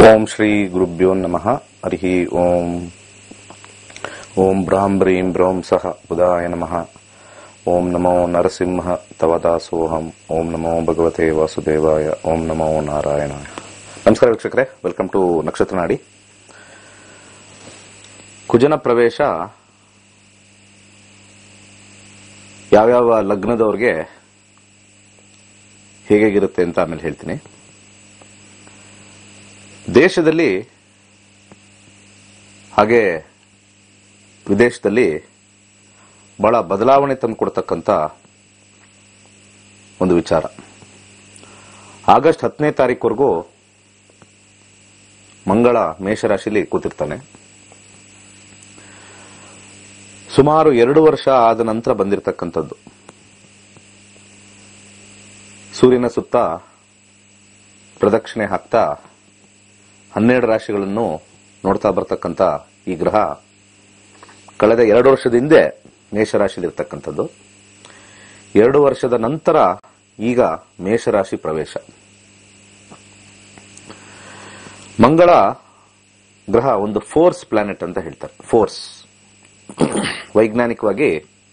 ಓಂ ಶ್ರೀ ಗುರುಭ್ಯೋ ನಮಃ ಹರಿ ಓಂ ಓಂ ಭ್ರಾಂ ಬ್ರೀಂ ಬ್ರೌಂ ಸಹ ಬುಧಾಯ ನಮಃ ಓಂ ನಮೋ ನರಸಿಂಹ ತವ ದಾಸೋಹಂ ಓಂ ನಮೋ ಭಗವತೆ ವಾಸುದೇವಾಯ ಓಂ ನಮೋ ನಾರಾಯಣಾಯ ನಮಸ್ಕಾರ ವೀಕ್ಷಕರೇ ವೆಲ್ಕಮ್ ಟು ನಕ್ಷತ್ರ ನಾಡಿ ಕುಜನ ಪ್ರವೇಶ ಯಾವ್ಯಾವ ಲಗ್ನದವ್ರಿಗೆ ಹೇಗಿರುತ್ತೆ ಅಂತ ಆಮೇಲೆ ಹೇಳ್ತೀನಿ ದೇಶದಲ್ಲಿ ಹಾಗೆ ವಿದೇಶದಲ್ಲಿ ಬಹಳ ಬದಲಾವಣೆ ತಂದು ಕೊಡ್ತಕ್ಕಂಥ ಒಂದು ವಿಚಾರ ಆಗಸ್ಟ್ ಹತ್ತನೇ ತಾರೀಕುವರೆಗೂ ಮಂಗಳ ಮೇಷರಾಶಿಲಿ ಕೂತಿರ್ತಾನೆ ಸುಮಾರು ಎರಡು ವರ್ಷ ಆದ ನಂತರ ಬಂದಿರತಕ್ಕಂಥದ್ದು ಸೂರ್ಯನ ಸುತ್ತ ಪ್ರದಕ್ಷಿಣೆ ಹಾಕ್ತಾ ಹನ್ನೆರಡು ರಾಶಿಗಳನ್ನು ನೋಡ್ತಾ ಬರ್ತಕ್ಕಂಥ ಈ ಗ್ರಹ ಕಳೆದ ಎರಡು ವರ್ಷದ ಹಿಂದೆ ಮೇಷರಾಶಿಲಿರ್ತಕ್ಕಂಥದ್ದು ಎರಡು ವರ್ಷದ ನಂತರ ಈಗ ಮೇಷರಾಶಿ ಪ್ರವೇಶ ಮಂಗಳ ಗ್ರಹ ಒಂದು ಫೋರ್ಸ್ ಪ್ಲಾನೆಟ್ ಅಂತ ಹೇಳ್ತಾರೆ ಫೋರ್ಸ್ ವೈಜ್ಞಾನಿಕವಾಗಿ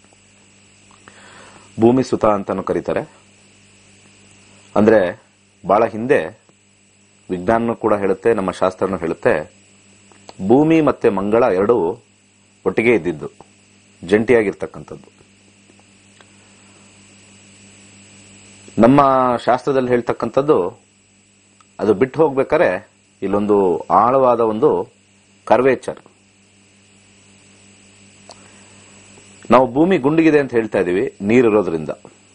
ಭೂಮಿ ಸುತ ಅಂತಾನು ಕರೀತಾರೆ ಅಂದ್ರೆ ಬಹಳ ಹಿಂದೆ ವಿಜ್ಞಾನ ಕೂಡ ಹೇಳುತ್ತೆ ನಮ್ಮ ಶಾಸ್ತ್ರನೂ ಹೇಳುತ್ತೆ ಭೂಮಿ ಮತ್ತೆ ಮಂಗಳ ಎರಡೂ ಒಟ್ಟಿಗೆ ಇದ್ದಿದ್ದು ಜಂಟಿಯಾಗಿರ್ತಕ್ಕಂಥದ್ದು ನಮ್ಮ ಶಾಸ್ತ್ರದಲ್ಲಿ ಹೇಳ್ತಕ್ಕಂಥದ್ದು ಅದು ಬಿಟ್ಟು ಹೋಗ್ಬೇಕಾದ್ರೆ ಇಲ್ಲೊಂದು ಆಳವಾದ ಒಂದು ಕರ್ವೇಚರ್ ನಾವು ಭೂಮಿ ಗುಂಡಿಗಿದೆ ಅಂತ ಹೇಳ್ತಾ ಇದೀವಿ ನೀರಿರೋದ್ರಿಂದ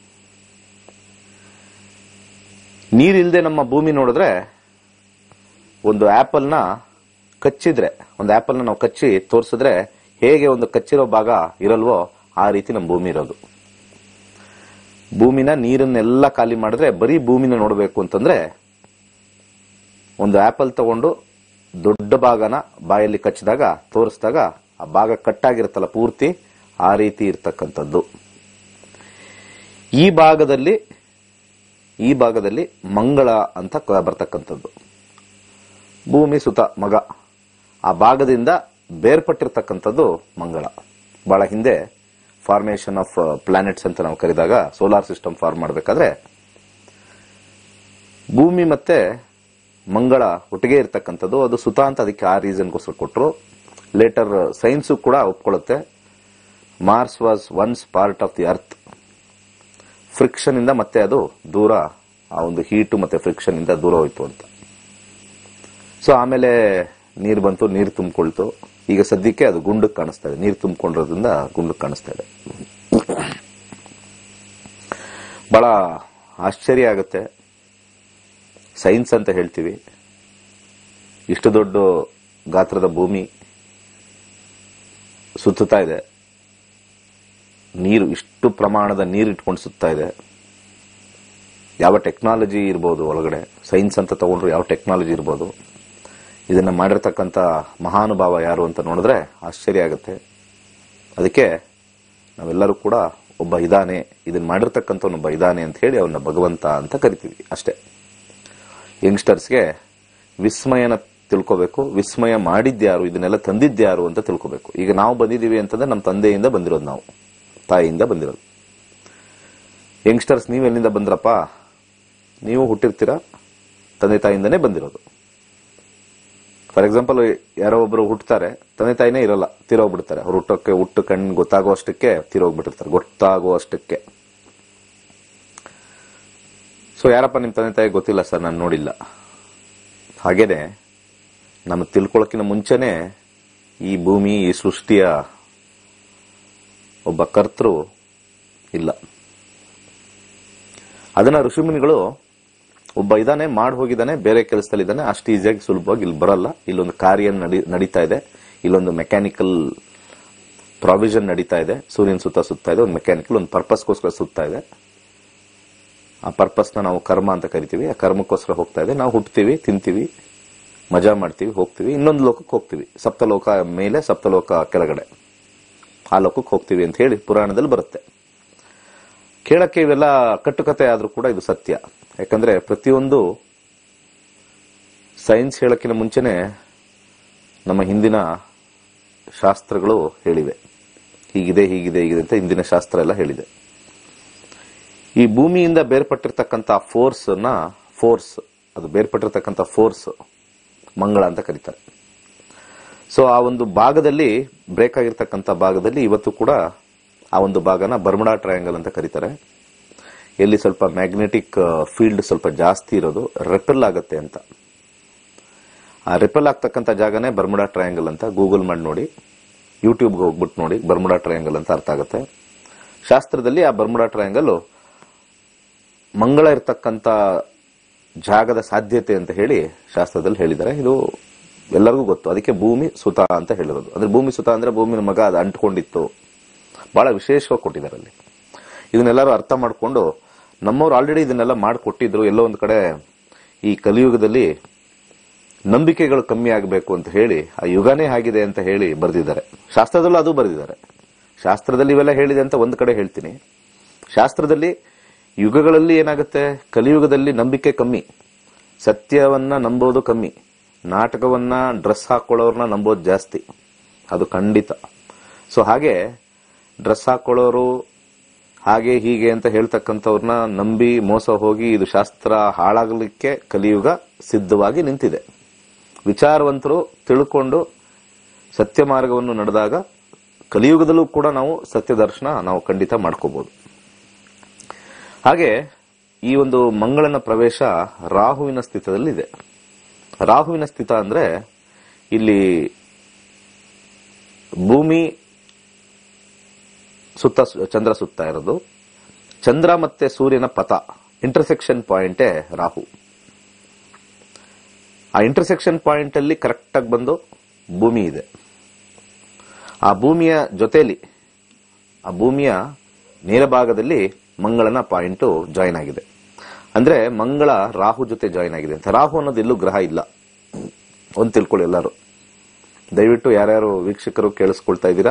ನೀರಿಲ್ದೆ ನಮ್ಮ ಭೂಮಿ ನೋಡಿದ್ರೆ ಒಂದು ಆಪಲ್ನ ಕಚ್ಚಿದ್ರೆ ಒಂದು ಆಪಲ್ನ ನಾವು ಕಚ್ಚಿ ತೋರಿಸಿದ್ರೆ ಹೇಗೆ ಒಂದು ಕಚ್ಚಿರೋ ಭಾಗ ಇರಲ್ವೋ ಆ ರೀತಿ ನಮ್ಮ ಭೂಮಿ ಇರೋದು ಭೂಮಿನ ನೀರನ್ನೆಲ್ಲ ಖಾಲಿ ಮಾಡಿದ್ರೆ ಬರೀ ಭೂಮಿನ ನೋಡಬೇಕು ಅಂತಂದ್ರೆ ಒಂದು ಆಪಲ್ ತಗೊಂಡು ದೊಡ್ಡ ಭಾಗನ ಬಾಯಲ್ಲಿ ಕಚ್ಚಿದಾಗ ತೋರಿಸಿದಾಗ ಆ ಭಾಗ ಕಟ್ಟಾಗಿರುತ್ತಲ್ಲ ಪೂರ್ತಿ ಆ ರೀತಿ ಇರ್ತಕ್ಕಂಥದ್ದು ಈ ಭಾಗದಲ್ಲಿ ಈ ಭಾಗದಲ್ಲಿ ಮಂಗಳ ಅಂತ ಕ- ಬರ್ತಕ್ಕಂಥದ್ದು ಭೂಮಿ ಸುತ ಮಗ ಆ ಭಾಗದಿಂದ ಬೇರ್ಪಟ್ಟಿರ್ತಕ್ಕಂಥದ್ದು ಮಂಗಳ ಬಹಳ ಹಿಂದೆ ಫಾರ್ಮೇಶನ್ ಆಫ್ ಪ್ಲಾನೆಟ್ಸ್ ಅಂತ ನಾವು ಕರೆದಾಗ ಸೋಲಾರ್ ಸಿಸ್ಟಮ್ ಫಾರ್ಮ್ ಮಾಡಬೇಕಾದ್ರೆ ಭೂಮಿ ಮತ್ತೆ ಮಂಗಳ ಒಟ್ಟಿಗೆ ಇರ್ತಕ್ಕಂಥದ್ದು ಅದು ಸುತ ಅಂತ ಅದಕ್ಕೆ ಆ ರೀಸನ್ಗೋಸ್ಕರ ಕೊಟ್ಟರು ಲೇಟರ್ ಸೈನ್ಸು ಕೂಡ ಒಪ್ಕೊಳ್ಳುತ್ತೆ Mars was once part of the earth friction ಇಂದ ಮತ್ತೆ ಅದು ದೂರ ಆ ಒಂದು ಹೀಟು ಮತ್ತೆ ಫ್ರಿಕ್ಷನ್ ಇಂದ ದೂರ ಹೋಯ್ತು ಅಂತ ಸೊ ಆಮೇಲೆ ನೀರು ಬಂತು ನೀರು ತುಂಬಿಕೊಳ್ತು ಈಗ ಸದ್ಯಕ್ಕೆ ಅದು ಗುಂಡಕ್ಕೆ ಕಾಣಿಸ್ತಾ ಇದೆ ನೀರು ತುಂಬಿಕೊಂಡಿರೋದ್ರಿಂದ ಗುಂಡಕ್ಕೆ ಕಾಣಿಸ್ತಾ ಇದೆ ಬಹಳ ಆಶ್ಚರ್ಯ ಆಗುತ್ತೆ ಸೈನ್ಸ್ ಅಂತ ಹೇಳ್ತೀವಿ ಇಷ್ಟು ದೊಡ್ಡ ಗಾತ್ರದ ಭೂಮಿ ಸುತ್ತುತ್ತಾ ಇದೆ ನೀರು ಇಷ್ಟು ಪ್ರಮಾಣದ ನೀರು ಇಟ್ಕೊಂಡು ಸುತ್ತಾ ಇದೆ ಯಾವ ಟೆಕ್ನಾಲಜಿ ಇರ್ಬೋದು ಒಳಗಡೆ ಸೈನ್ಸ್ ಅಂತ ತಗೊಂಡ್ರು ಯಾವ ಟೆಕ್ನಾಲಜಿ ಇರ್ಬೋದು ಇದನ್ನ ಮಾಡಿರ್ತಕ್ಕಂಥ ಮಹಾನುಭಾವ ಯಾರು ಅಂತ ನೋಡಿದ್ರೆ ಆಶ್ಚರ್ಯ ಆಗುತ್ತೆ ಅದಕ್ಕೆ ನಾವೆಲ್ಲರೂ ಕೂಡ ಒಬ್ಬ ಇದಾನೆ ಇದನ್ನ ಮಾಡಿರ್ತಕ್ಕಂಥವನೊಬ್ಬ ಇದಾನೆ ಅಂತ ಹೇಳಿ ಅವನ ಭಗವಂತ ಅಂತ ಕರಿತೀವಿ ಅಷ್ಟೇ ಯಂಗ್ಸ್ಟರ್ಸ್ಗೆ ವಿಸ್ಮಯನ ತಿಳ್ಕೋಬೇಕು ವಿಸ್ಮಯ ಮಾಡಿದ್ಯಾರು ಇದನ್ನೆಲ್ಲ ತಂದಿದ್ಯಾರು ಅಂತ ತಿಳ್ಕೋಬೇಕು ಈಗ ನಾವು ಬಂದಿದ್ದೀವಿ ಅಂತಂದ್ರೆ ನಮ್ಮ ತಂದೆಯಿಂದ ಬಂದಿರೋದು ನಾವು ತಾಯಿಯಿಂದ ಬಂದಿರೋದು ಯಂಗ್ಸ್ಟರ್ಸ್ ನೀವು ಎಲ್ಲಿಂದ ಬಂದ್ರಪ್ಪ ನೀವು ಹುಟ್ಟಿರ್ತೀರಾ ತಂದೆ ತಾಯಿಯಿಂದನೇ ಬಂದಿರೋದು ಫಾರ್ ಎಕ್ಸಾಂಪಲ್ ಯಾರೋ ಒಬ್ರು ಹುಟ್ಟುತ್ತಾರೆ ತಂದೆ ತಾಯಿನೇ ಇರಲ್ಲ ತೀರೋಗ್ಬಿಡ್ತಾರೆ ಅವ್ರು ಹುಟ್ಟೋಕೆ ಹುಟ್ಟು ಕಣ್ಣು ಗೊತ್ತಾಗೋ ಅಷ್ಟಕ್ಕೆ ತೀರೋಗ್ಬಿಟ್ಟಿರ್ತಾರೆ ಗೊತ್ತಾಗೋ ಅಷ್ಟಕ್ಕೆ ಸೊ ಯಾರಪ್ಪ ನಿಮ್ ತಂದೆ ತಾಯಿ ಗೊತ್ತಿಲ್ಲ ಸರ್ ನಾನು ನೋಡಿಲ್ಲ ಹಾಗೇನೆ ನಮ್ಮ ತಿಳ್ಕೊಳಕಿನ ಮುಂಚೆನೆ ಈ ಭೂಮಿ ಈ ಸೃಷ್ಟಿಯ ಒಬ್ಬ ಕರ್ತೃ ಇಲ್ಲ ಅದನ್ನ ಋಷಿಮುನಿಗಳು ಒಬ್ಬ ಇದಾನೆ ಮಾಡಿ ಹೋಗಿದ್ದಾನೆ ಬೇರೆ ಕೆಲಸದಲ್ಲಿ ಇದ್ದಾನೆ ಅಷ್ಟು ಈಸಿಯಾಗಿ ಸುಲಭವಾಗಿ ಇಲ್ಲಿ ಬರಲ್ಲ ಇಲ್ಲೊಂದು ಕಾರ್ಯ ನಡಿ ನಡೀತಾ ಇದೆ ಇಲ್ಲೊಂದು ಮೆಕ್ಯಾನಿಕಲ್ ಪ್ರಾವಿಷನ್ ನಡೀತಾ ಇದೆ ಸೂರ್ಯನ ಸುತ್ತ ಸುತ್ತಾ ಇದೆ ಒಂದು ಮೆಕ್ಯಾನಿಕಲ್ ಒಂದು ಪರ್ಪಸ್ಗೋಸ್ಕರ ಸುತ್ತಾ ಇದೆ ಆ ಪರ್ಪಸ್ನ ನಾವು ಕರ್ಮ ಅಂತ ಕರಿತೀವಿ ಆ ಕರ್ಮಕ್ಕೋಸ್ಕರ ಹೋಗ್ತಾ ಇದೆ ನಾವು ಹುಟ್ತೀವಿ ತಿಂತೀವಿ ಮಜಾ ಮಾಡ್ತೀವಿ ಹೋಗ್ತೀವಿ ಇನ್ನೊಂದು ಲೋಕಕ್ಕೆ ಹೋಗ್ತೀವಿ ಸಪ್ತಲೋಕ ಮೇಲೆ ಸಪ್ತಲೋಕ ಕೆಳಗಡೆ ಆ ಲೋಕಕ್ಕೆ ಹೋಗ್ತೀವಿ ಅಂತ ಹೇಳಿ ಪುರಾಣದಲ್ಲಿ ಬರುತ್ತೆ ಕೇಳಕ್ಕೆ ಇವೆಲ್ಲ ಕಟ್ಟುಕತೆ ಆದ್ರೂ ಕೂಡ ಇದು ಸತ್ಯ ಯಾಕಂದ್ರೆ ಪ್ರತಿಯೊಂದು ಸೈನ್ಸ್ ಹೇಳಕ್ಕಿಂತ ಮುಂಚೆನೆ ನಮ್ಮ ಹಿಂದಿನ ಶಾಸ್ತ್ರಗಳು ಹೇಳಿವೆ ಹೀಗಿದೆ ಹೀಗಿದೆ ಹೀಗಿದೆ ಅಂತ ಹಿಂದಿನ ಶಾಸ್ತ್ರ ಎಲ್ಲ ಹೇಳಿದೆ ಈ ಭೂಮಿಯಿಂದ ಬೇರ್ಪಟ್ಟಿರ್ತಕ್ಕಂಥ ಫೋರ್ಸ್ ನ ಫೋರ್ಸ್ ಅದು ಬೇರ್ಪಟ್ಟಿರ್ತಕ್ಕಂಥ ಫೋರ್ಸ್ ಮಂಗಳ ಅಂತ ಕರೀತಾರೆ ಸೊ ಆ ಒಂದು ಭಾಗದಲ್ಲಿ ಬ್ರೇಕ್ ಆಗಿರ್ತಕ್ಕಂಥ ಭಾಗದಲ್ಲಿ ಇವತ್ತು ಕೂಡ ಆ ಒಂದು ಭಾಗನ ಬರ್ಮುಡಾ ಟ್ರಯಾಂಗಲ್ ಅಂತ ಕರೀತಾರೆ ಎಲ್ಲಿ ಸ್ವಲ್ಪ ಮ್ಯಾಗ್ನೆಟಿಕ್ ಫೀಲ್ಡ್ ಸ್ವಲ್ಪ ಜಾಸ್ತಿ ಇರೋದು ರೆಪೆಲ್ ಆಗುತ್ತೆ ಅಂತ ಆ ರಿಪೆಲ್ ಆಗ್ತಕ್ಕಂಥ ಜಾಗನೇ ಬರ್ಮುಡಾ ಟ್ರಯಾಂಗಲ್ ಅಂತ ಗೂಗಲ್ ಮಾಡಿ ನೋಡಿ ಯೂಟ್ಯೂಬ್ಗೆ ಹೋಗ್ಬಿಟ್ಟು ನೋಡಿ ಬರ್ಮುಡಾ ಟ್ರಯಾಂಗಲ್ ಅಂತ ಅರ್ಥ ಆಗುತ್ತೆ ಶಾಸ್ತ್ರದಲ್ಲಿ ಆ ಬರ್ಮುಡಾ ಟ್ರಯಾಂಗಲ್ ಮಂಗಳ ಇರ್ತಕ್ಕಂಥ ಜಾಗದ ಸಾಧ್ಯತೆ ಅಂತ ಹೇಳಿ ಶಾಸ್ತ್ರದಲ್ಲಿ ಹೇಳಿದ್ದಾರೆ ಇದು ಎಲ್ಲರಿಗೂ ಗೊತ್ತು ಅದಕ್ಕೆ ಭೂಮಿ ಸುತ ಅಂತ ಹೇಳಿರೋದು ಅಂದ್ರೆ ಭೂಮಿ ಸುತ ಅಂದ್ರೆ ಭೂಮಿನ ಮಗ ಅದು ಅಂಟ್ಕೊಂಡಿತ್ತು ಬಹಳ ವಿಶೇಷವಾಗಿ ಕೊಟ್ಟಿದ್ದಾರೆ ಅಲ್ಲಿ ಇದನ್ನೆಲ್ಲರೂ ಅರ್ಥ ಮಾಡಿಕೊಂಡು ನಮ್ಮವ್ರು ಆಲ್ರೆಡಿ ಇದನ್ನೆಲ್ಲ ಮಾಡಿಕೊಟ್ಟಿದ್ರು ಎಲ್ಲೋ ಒಂದು ಕಡೆ ಈ ಕಲಿಯುಗದಲ್ಲಿ ನಂಬಿಕೆಗಳು ಕಮ್ಮಿ ಆಗಬೇಕು ಅಂತ ಹೇಳಿ ಆ ಯುಗನೇ ಆಗಿದೆ ಅಂತ ಹೇಳಿ ಬರೆದಿದ್ದಾರೆ ಶಾಸ್ತ್ರದಲ್ಲೂ ಅದು ಬರೆದಿದ್ದಾರೆ ಶಾಸ್ತ್ರದಲ್ಲಿ ಇವೆಲ್ಲ ಹೇಳಿದೆ ಅಂತ ಒಂದು ಕಡೆ ಹೇಳ್ತೀನಿ ಶಾಸ್ತ್ರದಲ್ಲಿ ಯುಗಗಳಲ್ಲಿ ಏನಾಗುತ್ತೆ ಕಲಿಯುಗದಲ್ಲಿ ನಂಬಿಕೆ ಕಮ್ಮಿ ಸತ್ಯವನ್ನ ನಂಬೋದು ಕಮ್ಮಿ ನಾಟಕವನ್ನ ಡ್ರೆಸ್ ಹಾಕೊಳ್ಳೋರ್ನ ನಂಬೋದು ಜಾಸ್ತಿ ಅದು ಖಂಡಿತ ಸೊ ಹಾಗೆ ಡ್ರೆಸ್ ಹಾಕೊಳ್ಳೋರು ಹಾಗೆ ಹೀಗೆ ಅಂತ ಹೇಳ್ತಕ್ಕಂಥವ್ರನ್ನ ನಂಬಿ ಮೋಸ ಹೋಗಿ ಇದು ಶಾಸ್ತ್ರ ಹಾಳಾಗಲಿಕ್ಕೆ ಕಲಿಯುಗ ಸಿದ್ಧವಾಗಿ ನಿಂತಿದೆ ವಿಚಾರವಂತರು ತಿಳ್ಕೊಂಡು ಸತ್ಯ ಮಾರ್ಗವನ್ನು ನಡೆದಾಗ ಕಲಿಯುಗದಲ್ಲೂ ಕೂಡ ನಾವು ಸತ್ಯ ದರ್ಶನ ನಾವು ಖಂಡಿತ ಮಾಡ್ಕೋಬಹುದು ಹಾಗೆ ಈ ಒಂದು ಮಂಗಳನ ಪ್ರವೇಶ ರಾಹುವಿನ ಸ್ಥಿತದಲ್ಲಿದೆ ರಾಹುವಿನ ಸ್ಥಿತ ಅಂದ್ರೆ ಇಲ್ಲಿ ಭೂಮಿ ಸುತ್ತ ಚಂದ್ರ ಸುತ್ತ ಇರೋದು ಚಂದ್ರ ಮತ್ತೆ ಸೂರ್ಯನ ಪಥ ಇಂಟರ್ಸೆಕ್ಷನ್ ಪಾಯಿಂಟೇ ರಾಹು ಆ ಇಂಟರ್ಸೆಕ್ಷನ್ ಪಾಯಿಂಟ್ ಅಲ್ಲಿ ಕರೆಕ್ಟ್ ಆಗಿ ಬಂದು ಭೂಮಿ ಇದೆ ಆ ಭೂಮಿಯ ಜೊತೆಲಿ ಆ ಭೂಮಿಯ ನೇರ ಭಾಗದಲ್ಲಿ ಮಂಗಳನ ಪಾಯಿಂಟ್ ಜಾಯಿನ್ ಆಗಿದೆ ಅಂದ್ರೆ ಮಂಗಳ ರಾಹು ಜೊತೆ ಜಾಯಿನ್ ಆಗಿದೆ ಅಂತ ರಾಹು ಅನ್ನೋದು ಎಲ್ಲೂ ಗ್ರಹ ಇಲ್ಲ ಒಂದು ತಿಳ್ಕೊಳ್ಳಿ ಎಲ್ಲರೂ ದಯವಿಟ್ಟು ಯಾರ್ಯಾರು ವೀಕ್ಷಕರು ಕೇಳಿಸ್ಕೊಳ್ತಾ ಇದ್ದೀರಾ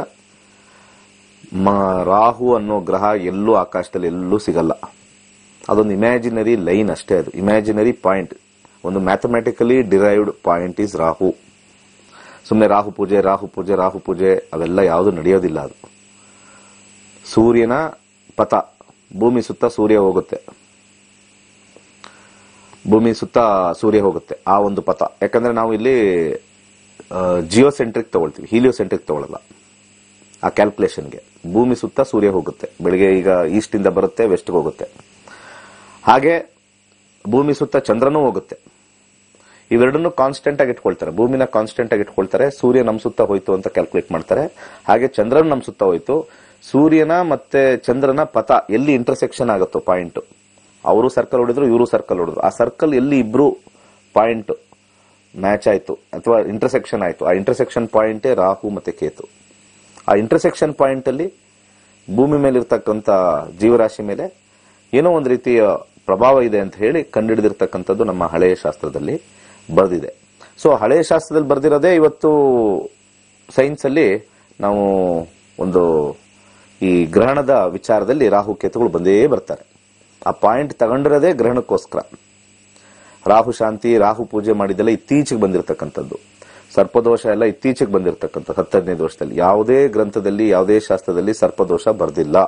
ಮ- ರಾಹು ಅನ್ನೋ ಗ್ರಹ ಎಲ್ಲೂ ಆಕಾಶದಲ್ಲಿ ಎಲ್ಲೂ ಸಿಗಲ್ಲ ಅದೊಂದು ಇಮ್ಯಾಜಿನರಿ ಲೈನ್ ಅಷ್ಟೇ ಅದು ಇಮ್ಯಾಜಿನರಿ ಪಾಯಿಂಟ್ ಒಂದು mathematically derived point is Rahu ಸುಮ್ಮನೆ ರಾಹು ಪೂಜೆ ರಾಹು ಪೂಜೆ ರಾಹು ಪೂಜೆ ಅವೆಲ್ಲ ಯಾವುದು ನಡೆಯೋದಿಲ್ಲ ಅದು ಸೂರ್ಯನ ಪಥ ಭೂಮಿ ಸುತ್ತ ಸೂರ್ಯ ಹೋಗುತ್ತೆ ಭೂಮಿ ಸುತ್ತ ಸೂರ್ಯ ಹೋಗುತ್ತೆ ಆ ಒಂದು ಪಥ ಯಾಕಂದ್ರೆ ನಾವು ಇಲ್ಲಿ ಜಿಯೋಸೆಂಟ್ರಿಕ್ ತಗೊಳ್ತೀವಿ ಹೀಲಿಯೋಸೆಂಟ್ರಿಕ್ ತಗೊಳ್ಳಲ್ಲ ಆ ಕ್ಯಾಲ್ಕುಲೇಷನ್ಗೆ ಭೂಮಿ ಸುತ್ತ ಸೂರ್ಯ ಹೋಗುತ್ತೆ ಬೆಳಿಗ್ಗೆ ಈಗ ಈಸ್ಟ್ ಇಂದ ಬರುತ್ತೆ ವೆಸ್ಟ್ ಹೋಗುತ್ತೆ ಹಾಗೆ ಭೂಮಿ ಸುತ್ತ ಚಂದ್ರನೂ ಹೋಗುತ್ತೆ ಇವೆರಡನ್ನು ಕಾನ್ಸ್ಟೆಂಟ್ ಆಗಿ ಇಟ್ಕೊಳ್ತಾರೆ ಭೂಮಿನ ಕಾನ್ಸ್ಟೆಂಟ್ ಆಗಿ ಇಟ್ಕೊಳ್ತಾರೆ ಸೂರ್ಯ ನಮ್ ಸುತ್ತ ಹೋಯ್ತು ಅಂತ ಕ್ಯಾಲ್ಕುಲೇಟ್ ಮಾಡ್ತಾರೆ ಹಾಗೆ ಚಂದ್ರನ್ ನಮ್ ಸುತ್ತ ಹೋಯ್ತು ಸೂರ್ಯನ ಮತ್ತೆ ಚಂದ್ರನ ಪಥ ಎಲ್ಲಿ ಇಂಟರ್ಸೆಕ್ಷನ್ ಆಗುತ್ತೋ ಪಾಯಿಂಟ್ ಅವರು ಸರ್ಕಲ್ ಹೊಡಿದ್ರು ಇವರು ಸರ್ಕಲ್ ಹೊಡಿದ್ರು ಆ ಸರ್ಕಲ್ ಎಲ್ಲಿ ಇಬ್ರು ಪಾಯಿಂಟ್ ಮ್ಯಾಚ್ ಆಯ್ತು ಅಥವಾ ಇಂಟರ್ಸೆಕ್ಷನ್ ಆಯ್ತು ಆ ಇಂಟರ್ಸೆಕ್ಷನ್ ಪಾಯಿಂಟೇ ರಾಹು ಮತ್ತೆ ಕೇತು ಆ ಇಂಟರ್ಸೆಕ್ಷನ್ ಪಾಯಿಂಟ್ ಅಲ್ಲಿ ಭೂಮಿ ಮೇಲೆ ಇರ್ತಕ್ಕಂಥ ಜೀವರಾಶಿ ಮೇಲೆ ಏನೋ ಒಂದು ರೀತಿಯ ಪ್ರಭಾವ ಇದೆ ಅಂತ ಹೇಳಿ ಕಂಡುಹಿಡಿದಿರ್ತಕ್ಕಂಥದ್ದು ನಮ್ಮ ಹಳೆಯ ಶಾಸ್ತ್ರದಲ್ಲಿ ಬರೆದಿದೆ ಸೊ ಹಳೆಯ ಶಾಸ್ತ್ರದಲ್ಲಿ ಬರೆದಿರೋದೇ ಇವತ್ತು ಸೈನ್ಸ್ ಅಲ್ಲಿ ನಾವು ಒಂದು ಈ ಗ್ರಹಣದ ವಿಚಾರದಲ್ಲಿ ರಾಹು ಕೇತುಗಳು ಬಂದೇ ಬರ್ತಾರೆ ಆ ಪಾಯಿಂಟ್ ತಗೊಂಡಿರೋದೇ ಗ್ರಹಣಕ್ಕೋಸ್ಕರ ರಾಹು ಶಾಂತಿ ರಾಹು ಪೂಜೆ ಮಾಡಿದೆಲ್ಲ ಇತ್ತೀಚೆಗೆ ಬಂದಿರತಕ್ಕಂಥದ್ದು ಸರ್ಪದೋಷ ಎಲ್ಲ ಇತ್ತೀಚೆಗೆ ಬಂದಿರತಕ್ಕಂಥದ್ದು ಹತ್ತದೈದು ವರ್ಷದಲ್ಲಿ ಯಾವುದೇ ಗ್ರಂಥದಲ್ಲಿ ಯಾವುದೇ ಶಾಸ್ತ್ರದಲ್ಲಿ ಸರ್ಪದೋಷ ಬರ್ದಿಲ್ಲ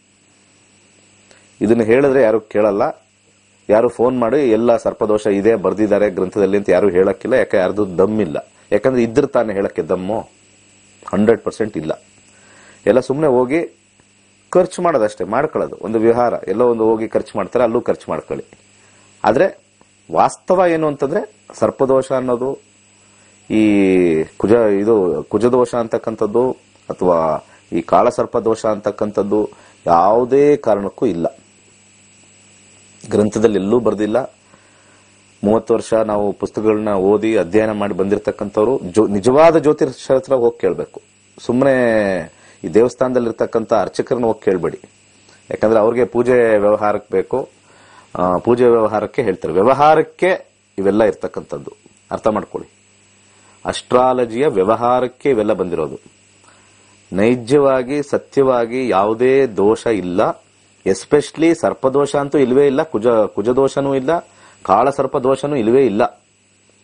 ಇದನ್ನ ಹೇಳಿದ್ರೆ ಯಾರು ಕೇಳಲ್ಲ ಯಾರು ಫೋನ್ ಮಾಡಿ ಎಲ್ಲ ಸರ್ಪದೋಷ ಇದೆ ಬರ್ದಿದ್ದಾರೆ ಗ್ರಂಥದಲ್ಲಿ ಅಂತ ಯಾರು ಹೇಳಕ್ಕಿಲ್ಲ ಯಾಕೆ ಯಾರ್ದು ದಮ್ ಇಲ್ಲ ಯಾಕಂದ್ರೆ ಇದ್ರ ತಾನೇ ಹೇಳಕ್ಕೆ ದಮ್ಮು ಹಂಡ್ರೆಡ್ ಪರ್ಸೆಂಟ್ ಇಲ್ಲ ಎಲ್ಲ ಸುಮ್ಮನೆ ಹೋಗಿ ಖರ್ಚು ಮಾಡೋದಷ್ಟೇ ಮಾಡ್ಕೊಳ್ಳೋದು ಒಂದು ವಿಹಾರ ಎಲ್ಲೋ ಒಂದು ಹೋಗಿ ಖರ್ಚು ಮಾಡ್ತಾರೆ ಅಲ್ಲೂ ಖರ್ಚು ಮಾಡ್ಕೊಳ್ಳಿ ಆದ್ರೆ ವಾಸ್ತವ ಏನು ಅಂತಂದ್ರೆ ಸರ್ಪದೋಷ ಅನ್ನೋದು ಈ ಕುಜ ಇದು ಕುಜದೋಷ ಅಂತಕ್ಕಂಥದ್ದು ಅಥವಾ ಈ ಕಾಳಸರ್ಪ ದೋಷ ಅಂತಕ್ಕಂಥದ್ದು ಯಾವುದೇ ಕಾರಣಕ್ಕೂ ಇಲ್ಲ ಗ್ರಂಥದಲ್ಲಿ ಎಲ್ಲೂ ಬರ್ದಿಲ್ಲ ಮೂವತ್ತು ವರ್ಷ ನಾವು ಪುಸ್ತಕಗಳನ್ನ ಓದಿ ಅಧ್ಯಯನ ಮಾಡಿ ಬಂದಿರತಕ್ಕಂಥವ್ರು ಜೋ- ನಿಜವಾದ ಜ್ಯೋತಿಷ ಹತ್ರ ಹೋಗಿ ಕೇಳಬೇಕು ಸುಮ್ಮನೆ ಈ ದೇವಸ್ಥಾನದಲ್ಲಿ ಇರ್ತಕ್ಕಂಥ ಅರ್ಚಕರನ್ನ ಹೋಗಿ ಕೇಳಬೇಡಿ ಯಾಕಂದ್ರೆ ಅವ್ರಿಗೆ ಪೂಜೆ ವ್ಯವಹಾರಕ್ಕೆ ಬೇಕು ಆ, ಪೂಜೆ ವ್ಯವಹಾರಕ್ಕೆ ಹೇಳ್ತಾರೆ ವ್ಯವಹಾರಕ್ಕೆ ಇವೆಲ್ಲ ಇರ್ತಕ್ಕಂಥದ್ದು ಅರ್ಥ ಮಾಡ್ಕೊಳ್ಳಿ ಅಸ್ಟ್ರಾಲಜಿಯ ವ್ಯವಹಾರಕ್ಕೆ ಇವೆಲ್ಲ ಬಂದಿರೋದು ನೈಜವಾಗಿ ಸತ್ಯವಾಗಿ ಯಾವುದೇ ದೋಷ ಇಲ್ಲ ಎಸ್ಪೆಷಲಿ ಸರ್ಪದೋಷ ಅಂತೂ ಇಲ್ವೇ ಇಲ್ಲ ಕುಜ ಕುಜದೋಷನೂ ಇಲ್ಲ ಕಾಳ ಸರ್ಪದೋಷನೂ ಇಲ್ವೇ ಇಲ್ಲ